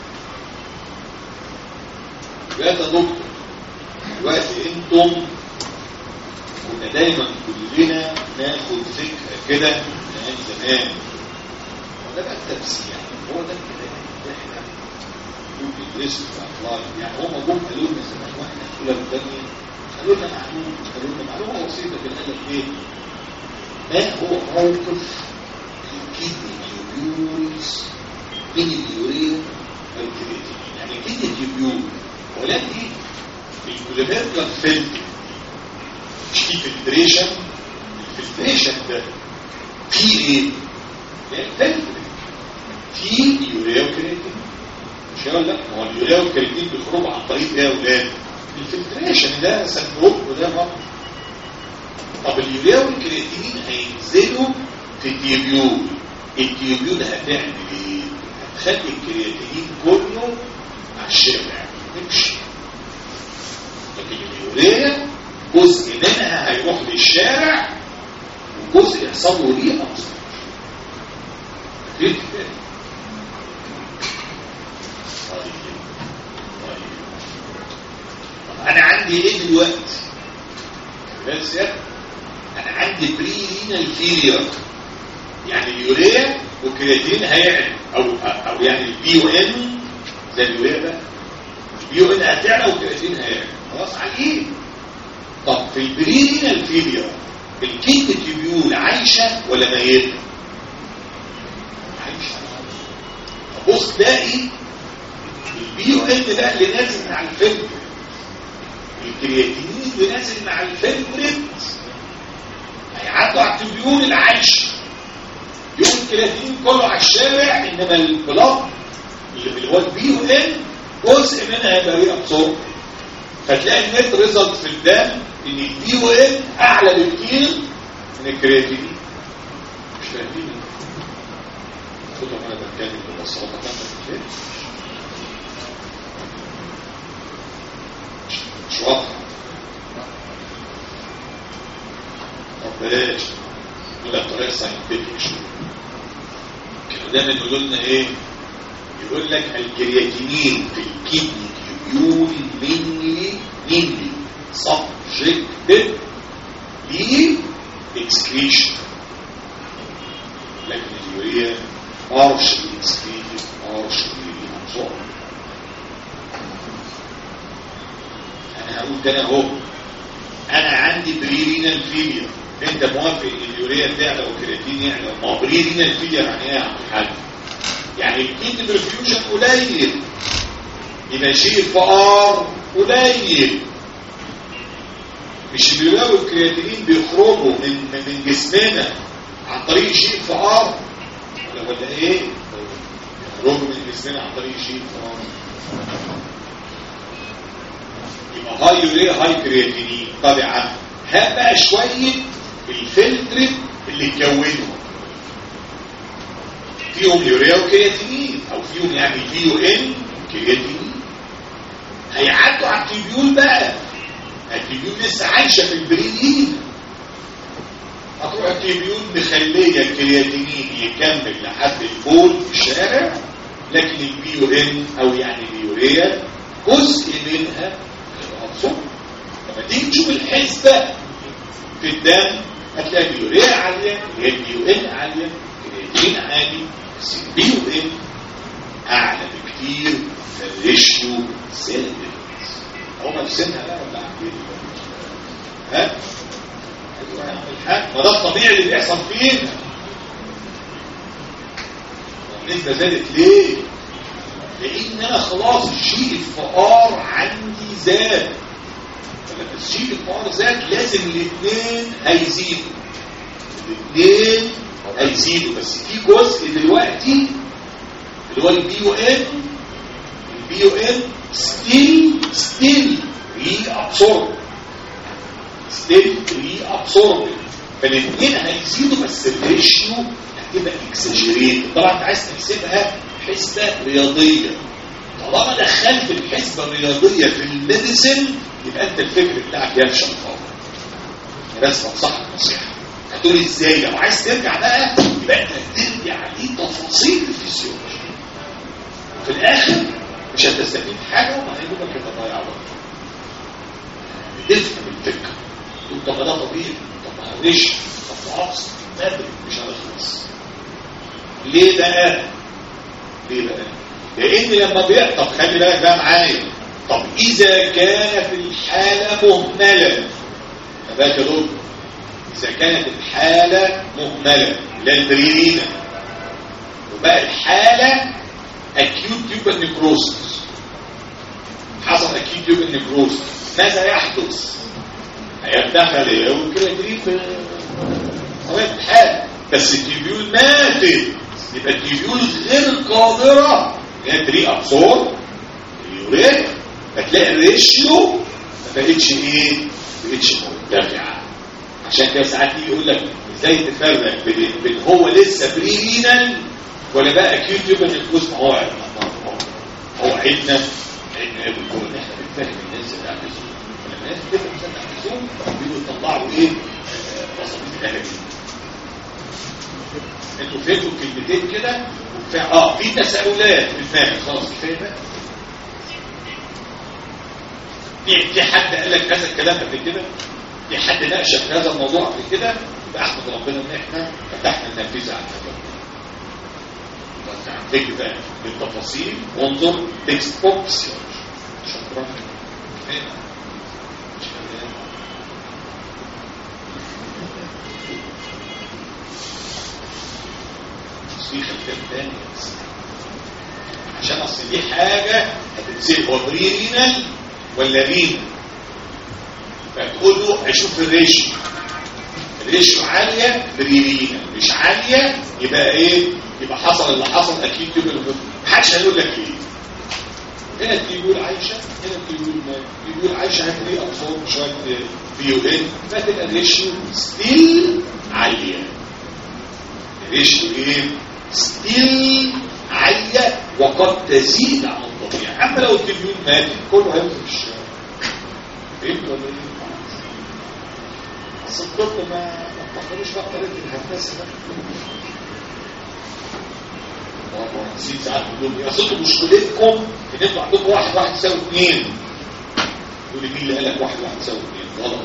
يا دكتور دلوقتي انتم كنا دايما كلنا ناخد فكرة كده من زمان وده بقى التفسير يعني هو ده الكلام اللي احنا بنقول بندرسه في الاطلاق يعني هم جم قالوا لنا زمان واحنا في اولى والثانيه قالوا لنا معلومه قالوا لنا معلومه بسيطه في الادب ايه؟ ما هو موقف الكدني بيوريز من اليوريا والكرياتين البريميريال فلتر مش في فلتريشن الفلتريشن ده في ايه؟ يعني فلتر في يوريا وكرياتين مش كده ولا لا؟ هو اليوريا والكرياتين بيخرجوا عن طريق ايه يا اولاد؟ الفلتريشن ده صندوق وده مرض طب اليوريا والكرياتين هينزلوا في التيبيول التيبيول هتعمل ايه؟ هتخلي الكرياتين كله على الشارع يمشي لكن اليوريا جزء منها هيروح للشارع وجزء يحصل له ريقه مصر طيب طيب طب انا عندي ايه دلوقتي بس يا انا عندي بري رينال فيلير يعني اليوريا والكرياتين هيعلى او او يعني البي او ان زي اليوريا ده البي او ان هتعلى والكرياتين هيعلى خلاص عليه طب في البري رينال فيلير الكيد تيبيول عايشه ولا ميته؟ عايشه بص تلاقي البي او ان ده اللي نازل مع الفلتر الكرياتينين اللي نازل مع الفلتر هيعدوا على التبيون العايشه يوم الكرياتين كله على الشارع انما البلاط اللي هو البي او ان جزء منها هيبقى ري ابسورب فتلاقي النت ريزلت في الدم ان البي او ان اعلى بكتير من الكرياتينين مش فاهمين خدوا انا بتكلم ببساطه كده مش واضحه طب بلاش نقول بطريقه ساينتفك شويه كانوا دايما يقولوا لنا ايه يقول لك الكرياتينين في الكدني تيبيول مني مني سبجكتد لاكسكريشن لكن اليوريا partially excreted partially absorbed انا هقول تاني اهو انا عندي بريرينال فيلير انت موافق ان اليوريا تعلى والكرياتين يعلى ما هو بريرينال فيلير يعني ايه يا عم الحاج يعني الكيد برفيوجن قليل يبقى شيء فقار قليل مش اليوريا والكرياتين بيخرجوا من من جسمنا عن طريق شيء فقار ولا ولا ايه يخرجوا من جسمنا عن طريق شيء فقار يبقى هاي يوريا هاي كرياتينين طب يا عم هات بقى شويه الفلتر اللي اتكونوا فيهم يوريا وكرياتينين او فيهم يعني في يو ان كرياتينين هيعدوا على التيبيول بقى التيبيول لسه عايشه في البريدين هتروح التيبيول مخليه الكرياتينين يكمل لحد البول في الشارع لكن البي يو ان او يعني اليوريا جزء منها هتصب لما تيجي تشوف الحسبه في الدم هتلاقي اليوريا عاليه هي البي يو ان عاليه الكرياتين عالي بس البي يو ان اعلى بكتير فالريشيو ثابت هم نفسنا بقى ولا عاملين ها ما ده الطبيعي اللي بيحصل فينا النسبة زادت ليه؟ لأن أنا خلاص الشيء الفقار عندي زاد فلما الشيء الفقار زاد لازم الاثنين هيزيدوا الاثنين هيزيدوا بس في جزء دلوقتي اللي هو البي او ان البي او ان ستيل ستيل ري ابسورب ستيل ري ابسورب فالاثنين هيزيدوا بس الريشيو هتبقى اكسجريت طبعا انت عايز تحسبها حسبه رياضيه طالما دخلت الحسبه الرياضيه في الميديسن يبقى انت الفكر بتاعك يفشل خالص بس بنصحك نصيحه هتقول ازاي لو عايز ترجع بقى يبقى انت هترجع لتفاصيل الفسيولوجي في الاخر مش هتستفيد حاجه وما هيجيبك تضيع وقت تفهم الفكره تقول طب ده طبيعي طب ما هوش طب عصر بدري مش هنخلص ليه بقى ليه بقى لان لما بيع طب خلي بالك بقى معايا طب اذا كانت الحاله مهمله فبالك يا دكتور اذا كانت الحاله مهمله لا البريرينا وبقى الحاله acute tubal necrosis حصل acute tubal necrosis ماذا يحدث؟ هيدخل الكرياتين في طبيعة الحال بس التيبيول ماتت يبقى التيبيول غير قادرة انها تري ابسورب اليوريك هتلاقي الريشيو ما بقتش ايه؟ ما بقتش مرتفعة عشان كده ساعات يجي يقول لك ازاي تفرق بين بين هو لسه برينال ولا بقى اكيد يبقى الفلوس ما هو هو عيدنا عيدنا قبل كل ان احنا بنفهم الناس اللي عايزين لما الناس بتفهم الناس اللي عايزين بيقولوا يطلعوا ايه مصاريف الاهالي انتوا فهمتوا كلمتين كده وبتاع اه في تساؤلات في دماغك خلاص كفايه بقى في في حد قال لك هذا الكلام قبل كده في حد ناقشك في هذا الموضوع قبل كده يبقى احمد ربنا ان احنا فتحنا النافذه على الموضوع عندك بقى بالتفاصيل وانظر تكست بوكس شكرا في خلفيه تانية عشان اصل دي حاجه هتتسال هو برينال ولا رينال فتقول له اشوف الريشيو الريشيو عاليه برينال مش عاليه يبقى ايه يبقى حصل اللي حصل اكيد تبقى محدش هيقول لك ليه هنا تقول عايشه هنا تقول ما تقول عايشه هتلاقي اطفال شويه بيوهين فتبقى الريشيو ستيل عاليه الريشيو ايه ستيل عاليه وقد تزيد عن الطبيعي اما لو التبيون مات كله هيمشي في الشارع فهمت ولا ايه؟ اصل الطب ما ما تفكروش بقى طريقه الهندسه ده نسيت ساعات بيقول لي اصل انتوا مشكلتكم ان انتوا عندكم واحد واحد يساوي اثنين يقول لي مين اللي قال لك واحد واحد يساوي اثنين غلط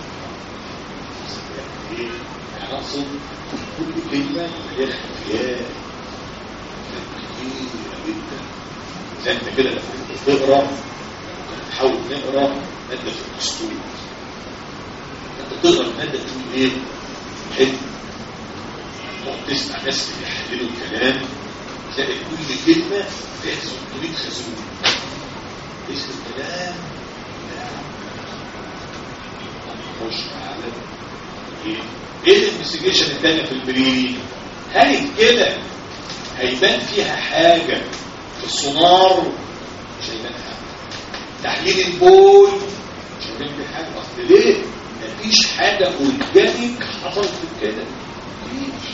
ايه يعني اقصد كل كلمه هي خلفيات كتيره جدا زي انت كده لما كنت بتقرا تحاول نقرا ماده في الدستور انت تقرا الماده تقول ايه؟ حلو تقعد تسمع ناس بيحللوا الكلام تلاقي كل كلمة فيها 600 خزون اسم الكلام نخش على ايه ايه الانفستيجيشن الثانيه في البريري هل كده هيبان فيها حاجة في السونار مش هيبان حاجة تحليل البول مش هيبان فيه حاجة اصل ليه مفيش حاجة اورجانيك حصلت في كده مفيش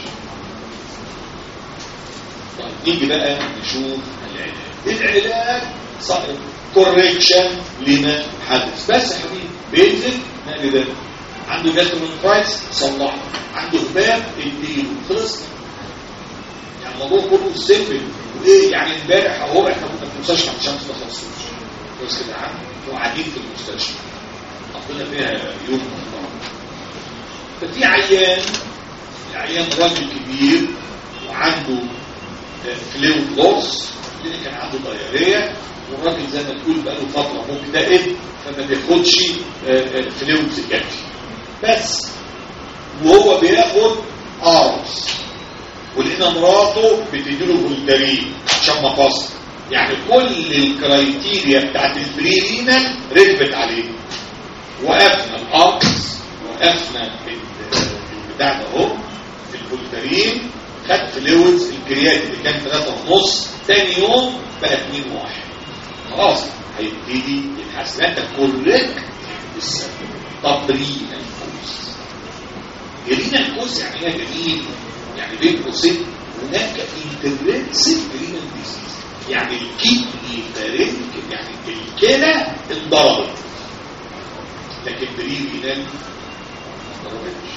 طيب نيجي بقى نشوف العلاج العلاج صحيح كوريكشن لما حدث بس يا حبيبي بينزل نقل ده عنده جاسترونفرايتس صلحه عنده هباب اديله خلص يعني الموضوع كله سيمبل وايه يعني امبارح اهو احنا كنا في المستشفى عشان ما خلصوش بس كده عم وقاعدين في المستشفى قضينا فيها يوم محترم ففي عيان العيان راجل كبير وعنده فلويد لوس اللي كان عنده ضياريه والراجل زي ما تقول بقى له فتره مكتئب فما بياخدش فلويد كافي بس وهو بياخد ارز ولقينا مراته بتديله فولتارين عشان مفاصل يعني كل الكرايتيريا بتاعت البريرينال ركبت عليه وقفنا الارز وقفنا البتاع ده اهو في الفولتارين خد فلويدز الكريات اللي كان 3 ونص تاني يوم بقى 2 واحد خلاص هيبتدي يتحسن انت كوريكت السبب طب رينا الكوز رينا الكوز يعني ايه جميل يعني بين قوسين هناك انترنسيف رينا ديزيز يعني الكدني فارنج يعني الكلى انضربت لكن بري رينال ما انضربتش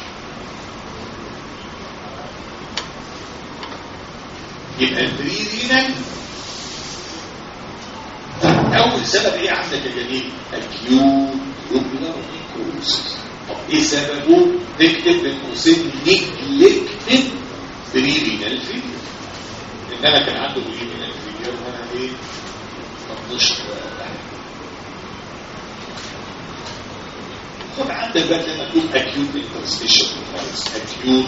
يبقى البريرينال اول سبب ايه عندك يا جميل اكيوت روبلر نيكروسيس طب ايه سببه نكتب بين قوسين نيجلكتد بريرينال فيلير ان انا كان عنده بريرينال فيلير وانا ايه طنشت خد عندك بقى لما تقول اكيوت انترستيشن اكيوت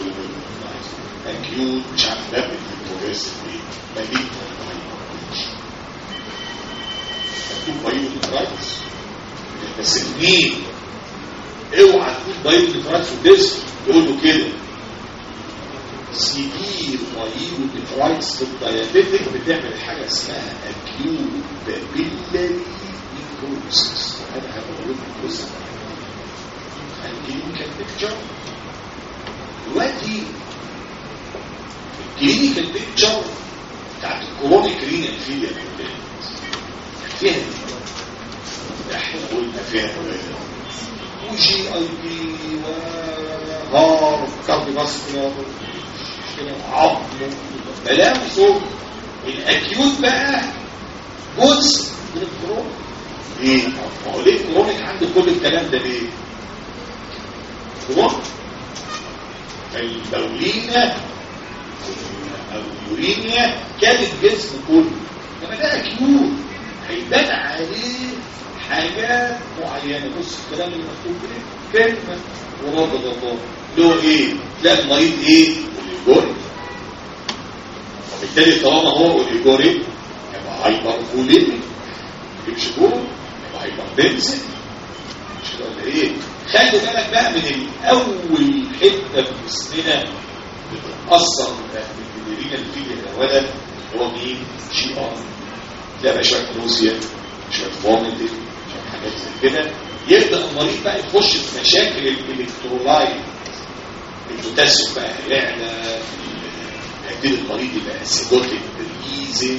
اكيوت مش عارف ده بالفوريس ايه مالين مكتوب بايو رايتس بس مين اوعى تكون بايو نفرايتس وديسك يقول له كده سيفير بايو نفرايتس في الدايابيتك بتعمل حاجه اسمها اكيوت بابيلاري نيكروسيس وهذا هقول لكم قصه الكلينيكال بيكتشر دلوقتي الكلينيكال بيكتشر بتاعت الكورونيك رينال فيلير فيها ايه؟ احنا قلنا فيها وجي اي بي وهار كاردي ماسكولار عظم بلاوي صوت الاكيوت بقى جزء من الكورونا ليه؟ ما هو ليه الكرونيك عنده كل الكلام ده ليه؟ كورونا فالبولينا او اليورينيا كان الجسم كله انما ده اكيوت هيبان عليه حاجات معينه بص الكلام اللي مكتوب ده كلمه ورد الله اللي هو ايه؟ تلاقي المريض ايه؟ اوليجوري وبالتالي طالما هو اوليجوري يبقى هايبر فوليمي يمشي جوه يبقى هايبر بنسل مش كده ولا ايه؟ خلي بالك بقى من اول حته في جسمنا بتتاثر من الرينا اللي فيه الولد هو مين؟ جي ار تلاقي بقى شويه نوزيا شويه فوميتنج شويه حاجات زي كده يبدا المريض بقى يخش في مشاكل الالكترولايت البوتاسيوم بقى هيعلى هيبتدي المريض يبقى اسيدوتيك بريزي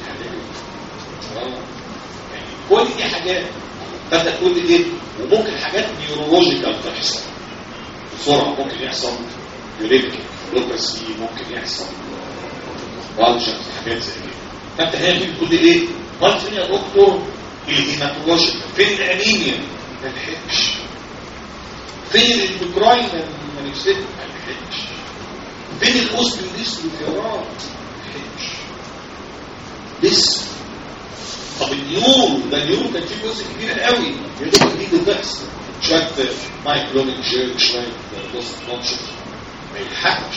يعني كل دي حاجات فانت تقول لي ايه وممكن حاجات نيورولوجيكال تحصل بسرعه ممكن يحصل يوريك لوكاسي ممكن يحصل بالجنز حاجات زي كده فانت هنا بتيجي تقول لي ايه امال فين يا دكتور الهيماتولوجيا فين الانيميا ما لحقش فين الميكراين مانيفستيت ما لحقش فين الاوستيوديس والفيرار ما لحقش لسه طب النيورو ده النيورو كان فيه جزء كبير قوي يا دوب ايده تحصل شويه مايكلونيك جيرك شويه بوست كونشس ما يلحقش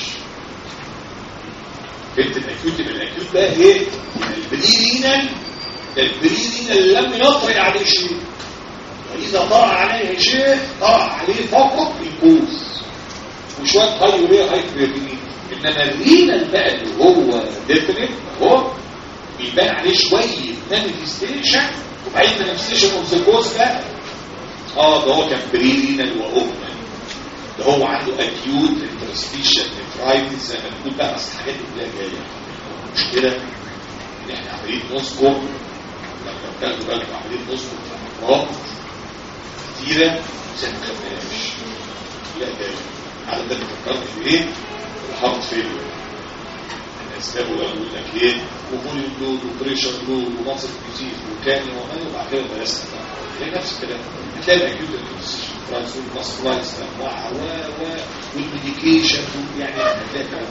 بنت الاكيوت يبقى الاكيوت ده ايه؟ البريدينال ده البريدينال لم يطرق عليه شيء واذا طرأ عليه شيء طرأ عليه فقط الكوز وشويه هاي يوريا هاي كرياتينين انما الرينال بقى اللي هو ديفينيت هو بيبان عليه شويه مانيفستيشن وبعدين مانيفستيشن اوف ذا كوز بقى اه ده هو كان بريدينال واوفنال ده هو عنده اكيوت انترستيشن نفرايتس زي ما تقول بقى اصل الحاجات دي كلها جايه مش كده ان احنا عمالين نذكر لما بتاخدوا بالك عمالين نذكر في امراض كتيره زي ما خدناهاش لا جايه على ده فكرت في ايه؟ الهارت فيلير الاسباب ولا يقول لك ايه؟ وفوليوم لود وبريشر لود ومصر ديزيز وكان ومن وبعد كده درسنا تلاقي نفس الكلام هتلاقي الاكيوت انترستيشن فرايز والماسكولايتس انواعها و و والميديكيشن يعني هتلاقي كلام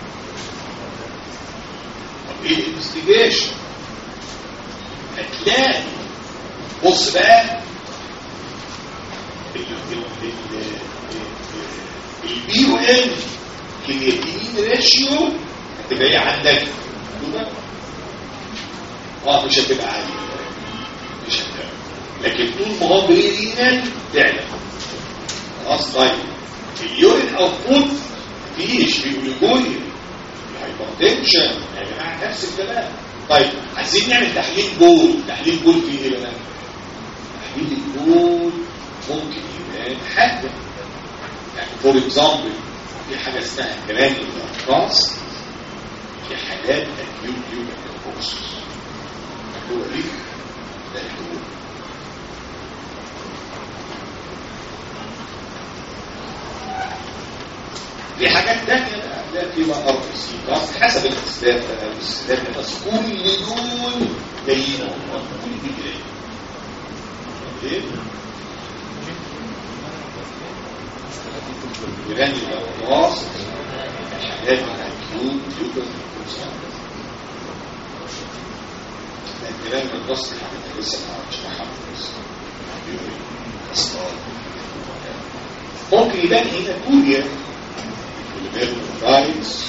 طب ايه الانفستيجيشن؟ هتلاقي بص بقى البي او ال كرياتينين ريشيو هتبقى ايه عندك؟ اه مش هتبقى عاليه مش هتبقى لكن طول ما هو بريدينال تعلى خلاص طيب اليورين اوتبوت مفيش في جلوكوزيا هايبرتنشن يا جماعه نفس الكلام طيب عايزين نعمل تحليل بول تحليل بول فيه ايه بقى؟ تحليل البول ممكن يبان حاجه يعني فور اكزامبل في حاجه اسمها جرانيولار كراس في حالات اكيوت يومن كوكس هو ليه؟ ده هو في حاجات تانية بقى لا في بقى ار بي سي بس حسب الاسباب بقى والاسباب بس كل دول جايين اهو كل دي جايين ايه؟ يغني الراس الحاجات الاكيوت يوجد الكلام الرسمي حتى لسه ما شرحها ممكن يبان هنا كوريا الفيروس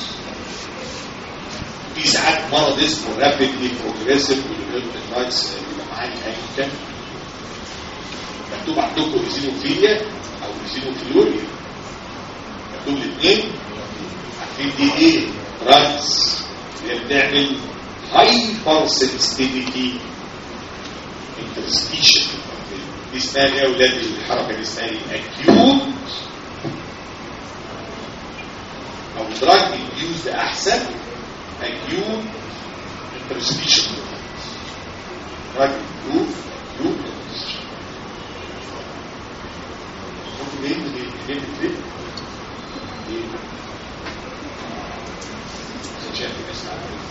في ساعات مرض اسمه رابيدلي بروجريسيف والفيروس يبقى معاه نهايه كام مكتوب عندكم ايزينوفيليا او ايزينوفيلوريا مكتوب الاثنين عارفين دي ايه دراجز اللي هي بتعمل هايبر سنسيتيفيتي انترستيشن دي اسمها ايه يا اولاد الحركه دي اسمها ايه اكيوت او دراج انديوز احسن اكيوت انترستيشن دراج انديوز اكيوت انترستيشن ممكن ايه من ايه من ايه ايه شايف الناس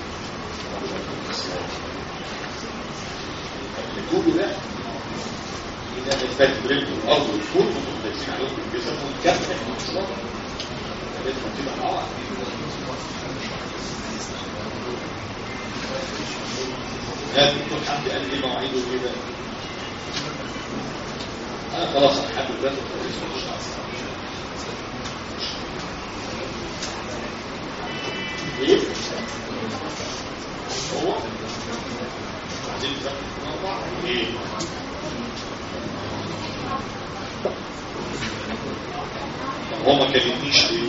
الجول ده إذا الفات بريد الأرض والفول متمتازين عليهم بالجسم والكفة المشروع لازم تبقى مع بعض لا دكتور حمدي قال لي مواعيده كده انا خلاص الحمد لله مش ايه هو عايزين نفهم ايه طب هو ما كلمنيش ليه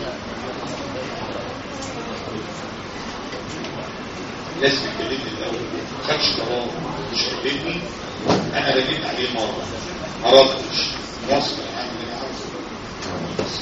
لازم يكلمني الاول ما خدش قرار مش كلمني انا رنيت عليه مره ما ردش غصب عني انا عارفه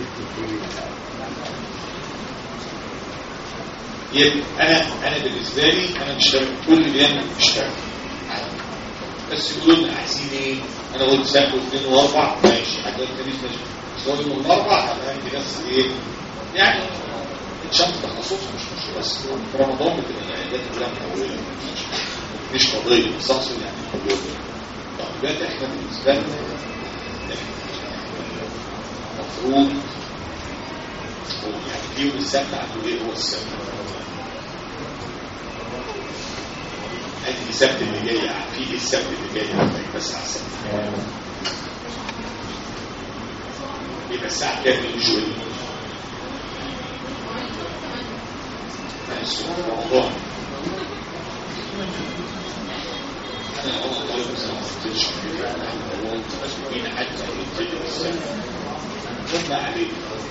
يبقى انا انا بالنسبه لي انا مش فاهم كل الايام مش فاهم بس يقولوا لنا عايزين ايه انا قلت سبت واثنين واربع ماشي حتى الخميس ماشي بس هو يوم الاربع انا عندي نفس ايه يعني الشمس تخصص مش مشكله بس في رمضان بتبقى العيادات كلها متوليه مش قضيه بس اقصد يعني قضيه طب دلوقتي احنا بالنسبه لنا المفروض يعني في يوم السبت عنده ايه هو السبت ادي السبت اللي جاي في السبت اللي جاي بس على السبت يبقى الساعة كام يوجوالي رمضان انا اول طالب بس ما قلتش مين حتى يبتدي السبت ثم عليه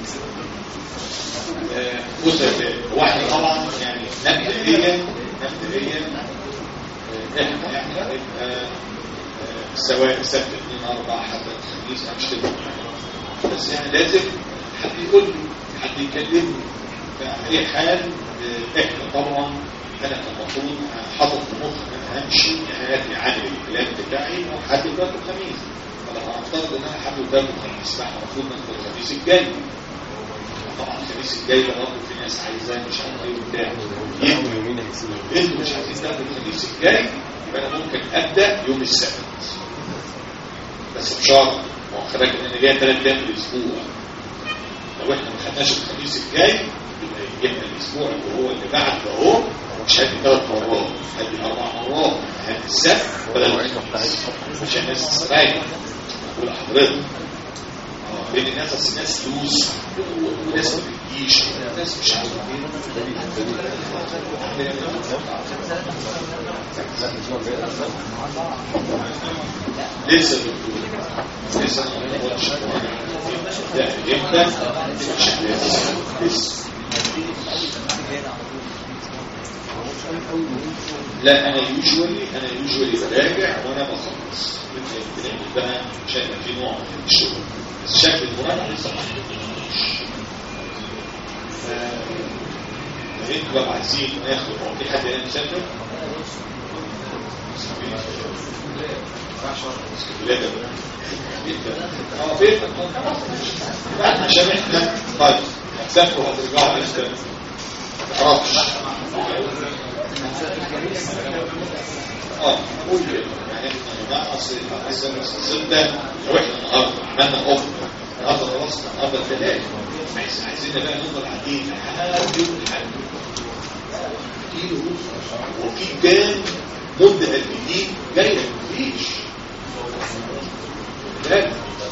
بص واحد طبعا يعني مبدئيا مبدئيا احنا يعني هنبقى سواء سبت اثنين اربع حتى الخميس مش تبقى بس يعني لازم حد يقول لي حد يكلمني في اي حال احنا طبعا انا المفروض حاطط في مخي ان انا همشي نهايتي عن البلان بتاعي وحد يبقى الخميس فلو هنفترض ان انا حد يبقى الخميس فاحنا المفروض ناخد الخميس الجاي طبعا الخميس الجاي ده برضه في ناس عايزاه مش عارف ايه وبتاع انتوا مش عايزين تاخدوا الخميس الجاي يبقى انا ممكن ابدا يوم السبت بس بشرط ما هو خلي ان انا جاي ثلاث ايام في الاسبوع لو احنا ما خدناش الخميس الجاي يبقى يجيبنا الاسبوع اللي هو اللي بعد ده اهو مش هدي ثلاث مرات هدي اربع مرات هدي السبت بدل الخميس عشان الناس تستريح اقول لحضرتك بين الناس اصل الناس فلوس وناس ما بتجيش وناس مش عارف ايه لسه دكتور لسه ما قلتش لا امتى لسه لا انا يوجوالي انا يوجوالي براجع وانا بخلص بنعمل بقى عشان في نوع من الشغل بس شكل المراجعه لسه ما حددناش فانتوا بقى عايزين ناخد هو في حد هنا مسافر؟ اسكندريه اه بيتك بعد عشان احنا طيب هتسافروا وهترجعوا لسه ما تعرفش اه قول كده يعني احنا اصل اصل اصل ده لو احنا النهارده عملنا اوفر النهارده خلاص النهارده الثلاث عايزين بقى نفضل قاعدين لحد يوم الاحد كيلو وفي كام مده قد ايه جايه مفيش لا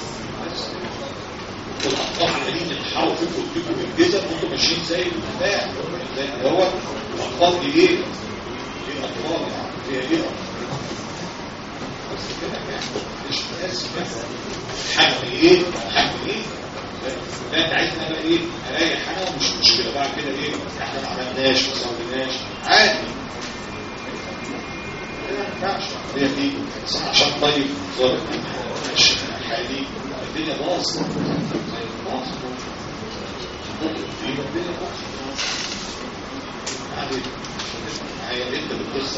والأطفال عمالين يتحاولوا فيكم وتجيبوا بالجزم وانتم ماشيين زي البتاع زي دوت الأطفال دي ايه؟ ايه الأطفال يعني؟ هي ايه بس كده يعني مش ناس بس حمل ايه حمل ايه لا انت عايز انا ايه اريح انا مش مشكله بعد كده ايه احنا ما عملناش ما صورناش عادي ما ينفعش هي دي عشان طيب ظهر ماشي حالي الدنيا باظت باظت الدنيا باظت عادي هي انت بتخسر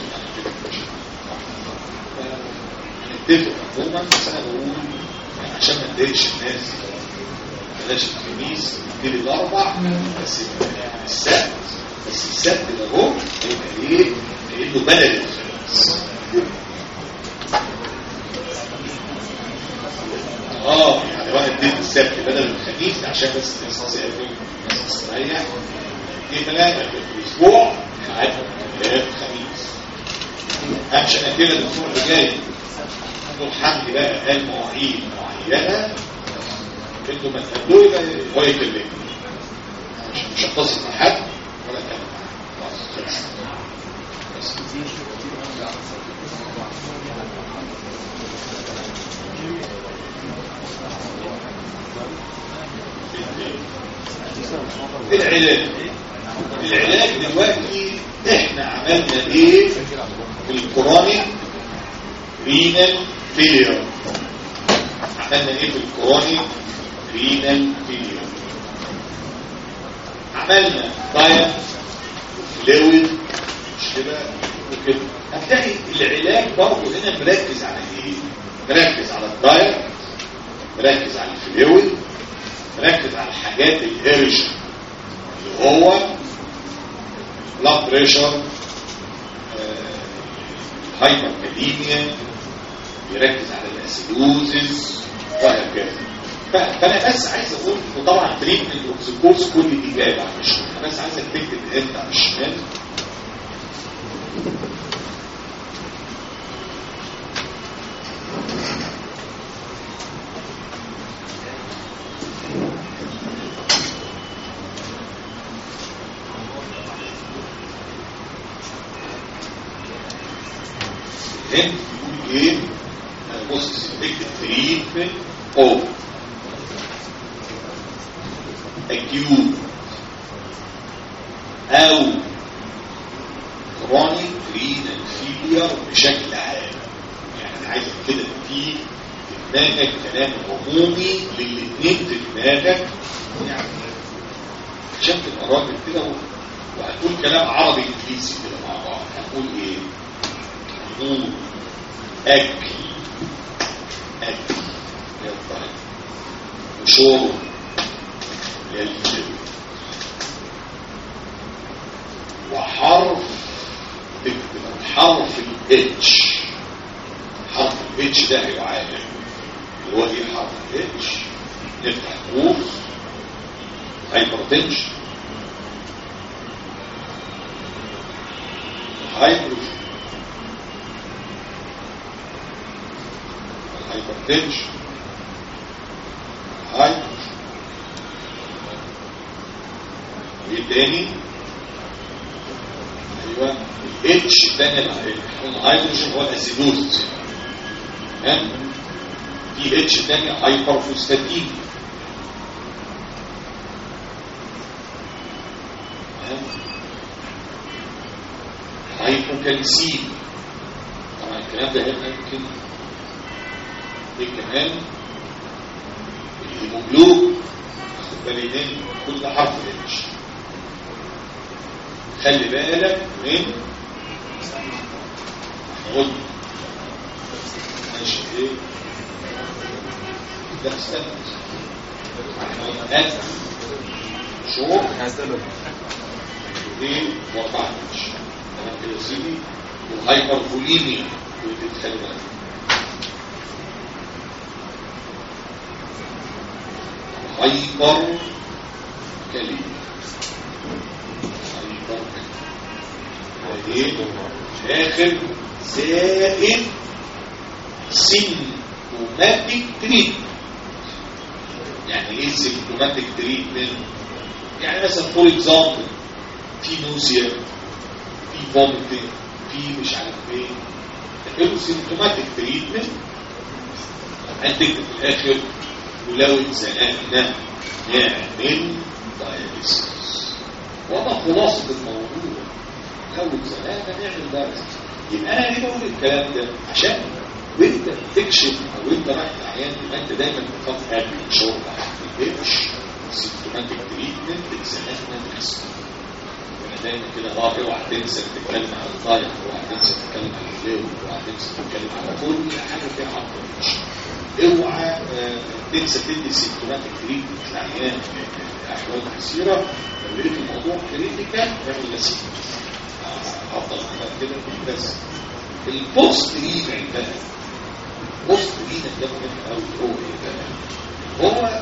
هنتفق عموما بس انا بقول يعني عشان ما نضايقش الناس بلاش الخميس نبتدي الاربع بس السبت بس السبت ده هو هيبقى ايه؟ كانه بدل الخميس اه يعني واحد اديت السبت بدل الخميس عشان بس الناس تسافر الناس تستريح دي ثلاثة في الأسبوع قعدت ثلاث خميس أمشي أنا كده الأسبوع اللي جاي دكتور حمدي بقى قال مواعيد معينة انتوا ما تقابلوه يبقى هو يكلمني مش مش هتصل مع حد ولا اتكلم معاه خلاص خلص بس العلاج العلاج دلوقتي احنا عملنا ايه في الكورونيك رينال فيلير عملنا ايه في الكورونيك رينال فيلير عملنا دايت فلويد مش كده وكده هتلاقي العلاج برضه هنا مركز على ايه مركز على الدايت مركز على الفلويد مركز على الحاجات الهرشه اللي هو بلاد بريشر هايبر كاليميا يركز على الاسيدوزز وهكذا فانا بس عايز اقول وطبعا تريتمنت اوف كورس كل دي جايه على الشمال انا بس عايزك تكتب انت على الشمال هنا بيقول ايه بص اكتب تريتمنت اوف acute او chronic renal failure بشكل عام يعني انا عايزك كده في دماغك كلام عمومي للاثنين في دماغك يعني عشان تبقى راجل كده وهتقول كلام عربي انجليزي كده مع بعض هتقول ايه؟ نور اكل اكل يلا وشرب للفم وحرف تكتب حرف الاتش حرف الاتش ده هيعالج اللي هو ايه حرف الاتش نفتح قوس هايبرتنشن هايبروجين هايبرتنشن هايبروجين وايه تاني ايوه الاتش الثاني الهيدروجين هو الاسيدوز تمام في اتش ثاني هايبرفوسفاتين هايبوكالسيم طبعا الكلام ده هنا يمكن ايه كمان الهيموجلوب خد بالي من كل حرف اتش خلي بالك من قلت ماشي ايه لا استنى انت شهور ايه واربعة اتش تمام كده يا سيدي والهايبر فوليميا وتتخلي بالك هايبر كلمة هايبر كلمة آخر زائد سيمتوماتيك تريتمنت يعني ايه سيمتوماتيك تريتمنت يعني مثلا فور اكزامبل في نوزيا في فوميتنج في مش عارف ايه تقولوا سيمتوماتيك تريتمنت هتكتب في الاخر ولو اتزنقنا نعمل داياليسيس وما خلاصه الموضوع لو اتزنقنا نعمل داياليسيس يبقى انا ليه بقول الكلام ده عشان وانت بتكشف او انت رايح العيان يبقى انت دايما بتخاف اكل شرب ما تقلقش سيمتوماتيك تريتمنت اتزنقنا نحسن انا دايما كده اه اوعى تنسى تتكلم على الطايح اوعى تنسى تتكلم على الفلو اوعى تنسى تتكلم على كل حاجه فيها عقل اوعى آه، تنسى تدي سيمتوماتيك تريتمنت للعيان في احوال كثيره لو لقيت الموضوع كريتيكال اعمل لاسيب افضل عمل كده بس البوست ريدنج بقى بوست ريدنج ده مهم قوي هو ايه بقى؟ هو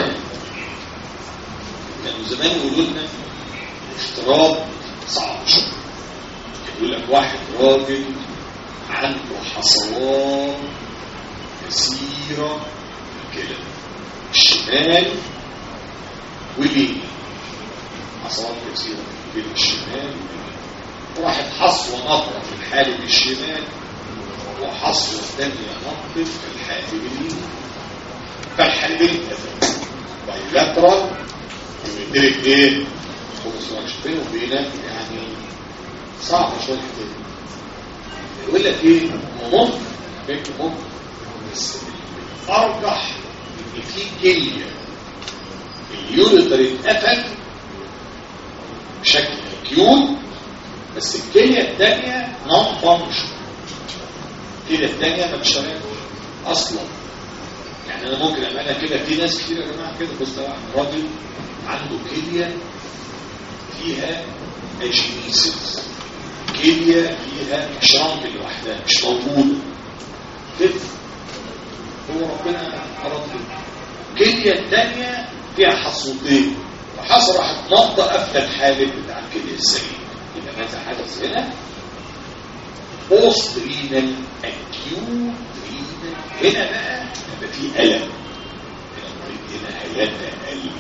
كانوا زمان يقولوا لنا افتراض صعب شويه يقول لك واحد راجل عنده حصوات كثيرة في الكلى الشمال واليمين حصوات كثيرة في الكلى الشمال واليمين واحد حصوة نقرة في الحالب الشمال وحصوة ثانية نقرة في الحالب اليمين فالحالبين اتفقوا بايلاترال يمدلك ايه؟ خمس بينه وبينك يعني صعب شوية كده يقول لك ايه؟ ممكن فكر ممكن بس ارجح ان في كليه اليوريتر اتقفل بشكل اكيوت بس الكليه الثانيه نون فانكشن الكليه الثانيه ما بتشتغلش اصلا يعني انا ممكن اعملها كده في ناس كتير يا جماعه كده بص طبعا راجل عنده كليه فيها اجينيسيس كليه فيها شرانك لوحدها مش موجوده كده هو ربنا أراد كده الكلية الثانية فيها حصوتين وحصل راحت نقطة قافلة الحالب بتاع الكلية السليم يبقى ماذا حدث هنا؟ بوست رينال اكيوت رينال هنا بقى يبقى في ألم هنا المريض هنا هيتألم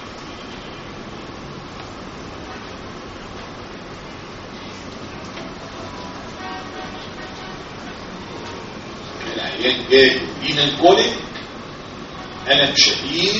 العيان جاي بينا الكوليك ألم شديد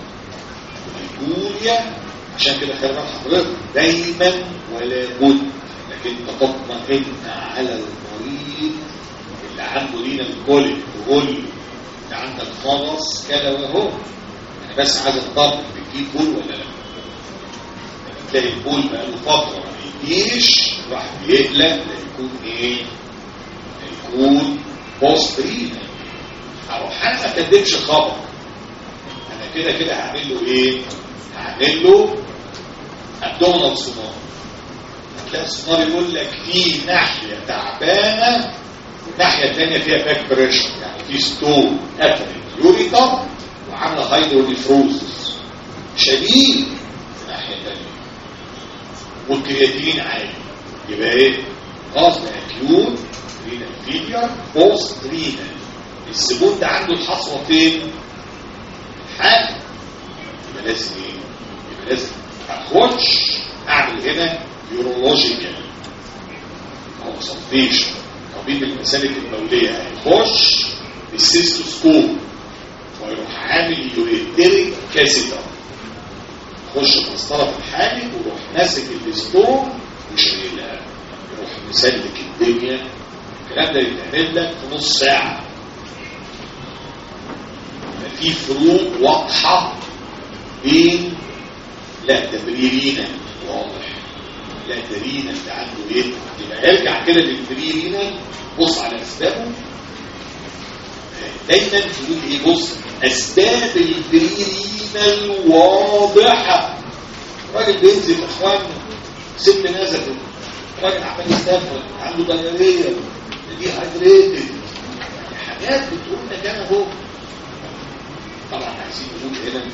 هيكوريا عشان كده خلي بالك حضرتك دايما ولا بد انك انت تطمئن على المريض اللي عنده لينا الكوليك تقول له انت عندك خلص كده وهو انا بس عايز اطمن بتجيب بول ولا لا لما تلاقي البول بقاله فتره ما بيجيش راح بيقلق ده يكون ايه؟ يكون بوست رينا اروح انا ما كدبش خبر انا كده كده هعمل له ايه هعمل له ابدومينال سونار هتلاقي السونار يقول لك في ناحيه تعبانه والناحيه الثانيه فيها باك بريشر يعني في ستون قفلت يوريتا وعامله هايدرونيفروزس شديد في الناحيه الثانيه والكرياتين عالي يبقى ايه خلاص ده اكيوت رينال فيلير بوست رينال الزبون ده عنده الحصوه فين حاجه يبقى لازم ايه يبقى لازم اخش اعمل هنا يورولوجيكال او صفيشن طبيب المسالك البوليه هيخش بالسيستوسكوب ويروح عامل يوريتريك كاسيتر يخش مسطره في الحالب ويروح ماسك الستون وشايلها يروح مسلك الدنيا الكلام ده يتعمل لك في نص ساعه في فروق واضحة بين لا ده بريرينا واضح لا ده رينا اللي عنده ايه يبقى يرجع كده للبريرينا بص على اسبابه دايما تقول ايه بص اسباب البريرينا الواضحة راجل بينزل اخواننا ست نزلت راجل عمال يستفرد عنده ضيارية دي هايدريتد حاجات بتقول لك انا اهو طبعا عايزين نقول هنا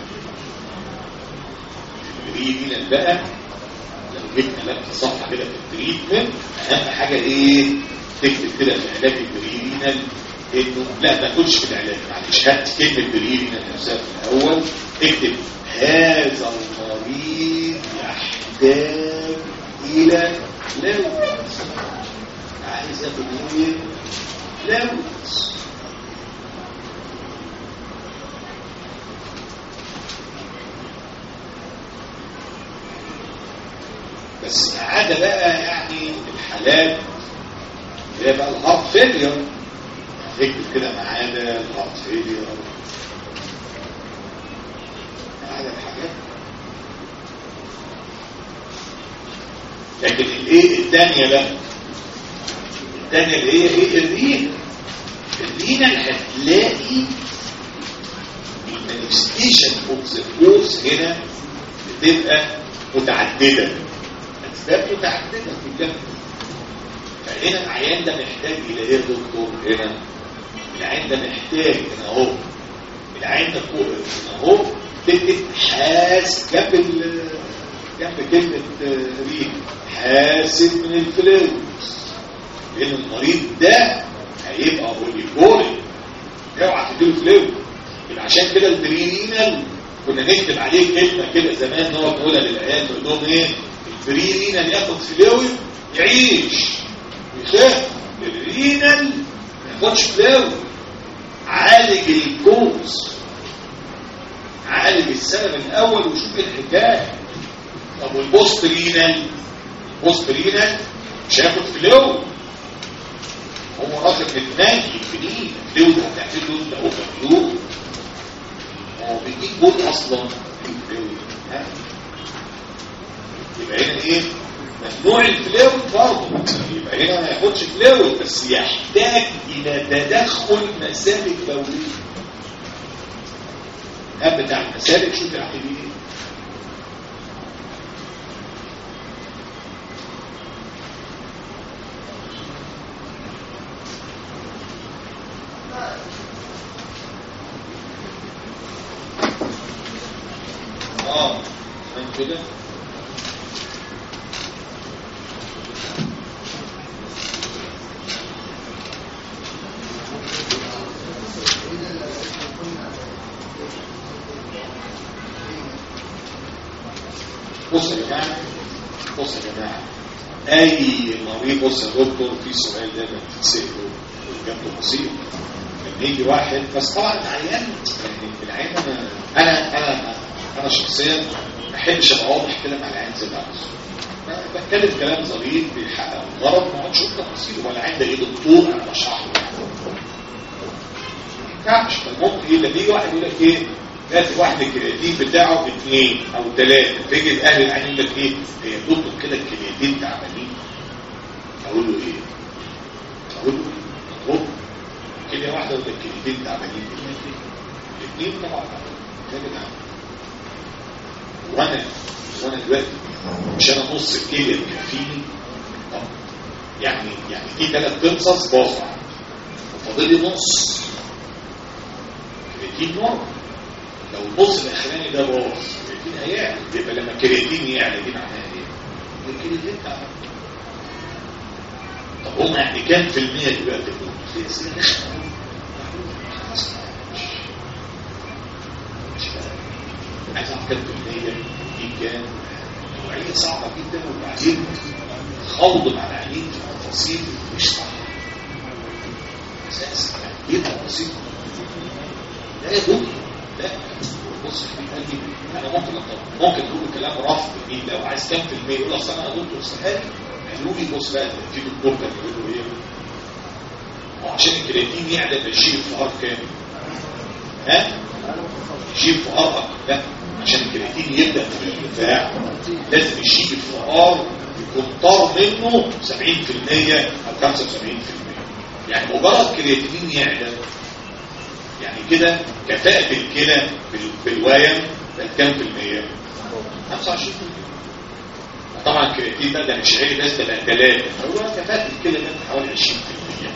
البريمينال بقى لو جبنا لك صفحه كده في التريتمنت اهم حاجه ايه تكتب كده في علاج البريمينال انه لا ما تقولش في العلاج معلش هات كلمه بريمينال نفسها في الاول اكتب هذا المريض يحتاج الى لوز عايز اقول ايه لوز هارت فيلير اكتب كده معانا الهارت فيلير معانا الحاجات لكن الايه الثانيه بقى الثانيه اللي هي ايه الرينا الرينا اللي هتلاقي المانيفستيشن اوف ذا كورس هنا بتبقى متعدده اسباب متعدده كلها فهنا العيان ده محتاج الى ايه يا دكتور هنا العيان ده محتاج هنا اهو العيان ده فوق هنا اهو تكتب حاس جنب ال- جنب كلمه ريح حاسب من الفلوس لان المريض ده هيبقى بوليفوري اوعى تديله فلوس يبقى عشان كده البرينينال كنا نكتب عليه كلمه كده زمان نقعد نقولها للعيال نقول لهم ايه البرينينال ياخد فلوس يعيش يخاف الرينال ما ياخدش فلوس عالج الكوز عالج السبب الاول وشوف الحكايه طب والبوست رينال البوست رينال مش هياخد فلوس هو راجل متناهي الفلوس فلوس هتعمل له ده هو فلوس هو بيجيب جول اصلا الفلوس ها يبقى هنا ايه ممنوع الفلوس برضه يبقى هنا ما ياخدش فلوس بس يحتاج الى تدخل مسالك بوليه الاب بتاع المسالك شوف يعني ايه اه فاهم كده بص يا جماعه بص يا جماعه اي مريض بص يا دكتور في سؤال دايما بتتساله جنبه مصيبه لما يجي واحد بس طبعا العيان يعني العيان انا انا انا انا شخصيا ما بحبش ابقى واضح كده مع العيان زي بعض بتكلم كلام ظريف بيحقق الغرض ما اقعدش اقول تفاصيل ولا عندي ايه دكتور انا بشرح له ما ينفعش ممكن ايه لما يجي واحد يقول لك ايه لازم واحد الكرياتين بتاعه اثنين او ثلاثه تيجي اهل العين يقول لك ايه هي دكتور كده الكرياتين تعبانين اقول له ايه؟ اقول له ايه؟ اهو كده واحده ولا الكرياتين تعبانين الاثنين طبعا ده كده وانا وانا دلوقتي مش انا نص الكليه تكفيني طب يعني يعني في ثلاث قنصص باظوا وفاضل لي نص كرياتين نور لو النص الاخراني ده باظ الكرياتين هيعلى يبقى لما الكرياتين يعلى دي معناها ايه؟ الكرياتين تعبان طب هم يعني كام في المية دلوقتي في سنة خلاص مش عايز اعرف كام في المية دي كام نوعية صعبة جدا وبعدين خوض مع العينين في تفاصيل مش صح اساسا يبقى بسيط لا يا دكتور لا بص في قلبي انا ممكن أطلع. ممكن تقول كلام رفض مين لو عايز كام في المية يقول اصل انا دكتور سهل قالوا لي بص بقى في دكتور كان يقول له ايه وعشان الكرياتين يعلى بيشيل الفقار كام ها يشيل فقار لا عشان الكرياتين يبدا في الارتفاع لازم يشيل الفقار يكون طار منه 70% او 75% يعني مجرد كرياتين يعلى يعني كده كفاءة الكلى بال- بالوايم بقت كام في المية؟ 25 طبعا الكرياتين ده ده مش عالي بس ده بقى ثلاثة هو كفاءة الكلى ده حوالي 20 في المية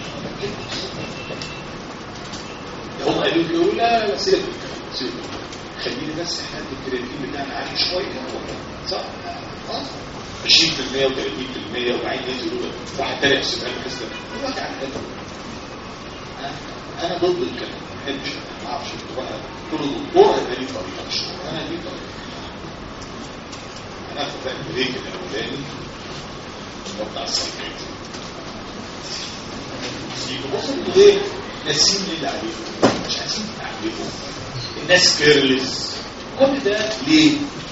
هم قالوا لي يقولوا لا لا سيبك من الكلام سيبك من الكلام. خليني بس احنا الكرياتين بتاعنا عالي شوية صح؟ اه 20% و30% وبعدين ينزلوا واحد تاني يحسب قال كذا وجع القلب انا ضد الكلام ما بحبش ما اعرفش انتوا بقى كل دكتور هيبقى ليه طريقه مش انا ليه طريقه انا اخد بقى البريك الاولاني اللي هو بتاع السايكاتري يبقى بصوا ايه ناسين اللي عليهم مش عايزين تعلمهم الناس كيرلس كل ده ليه؟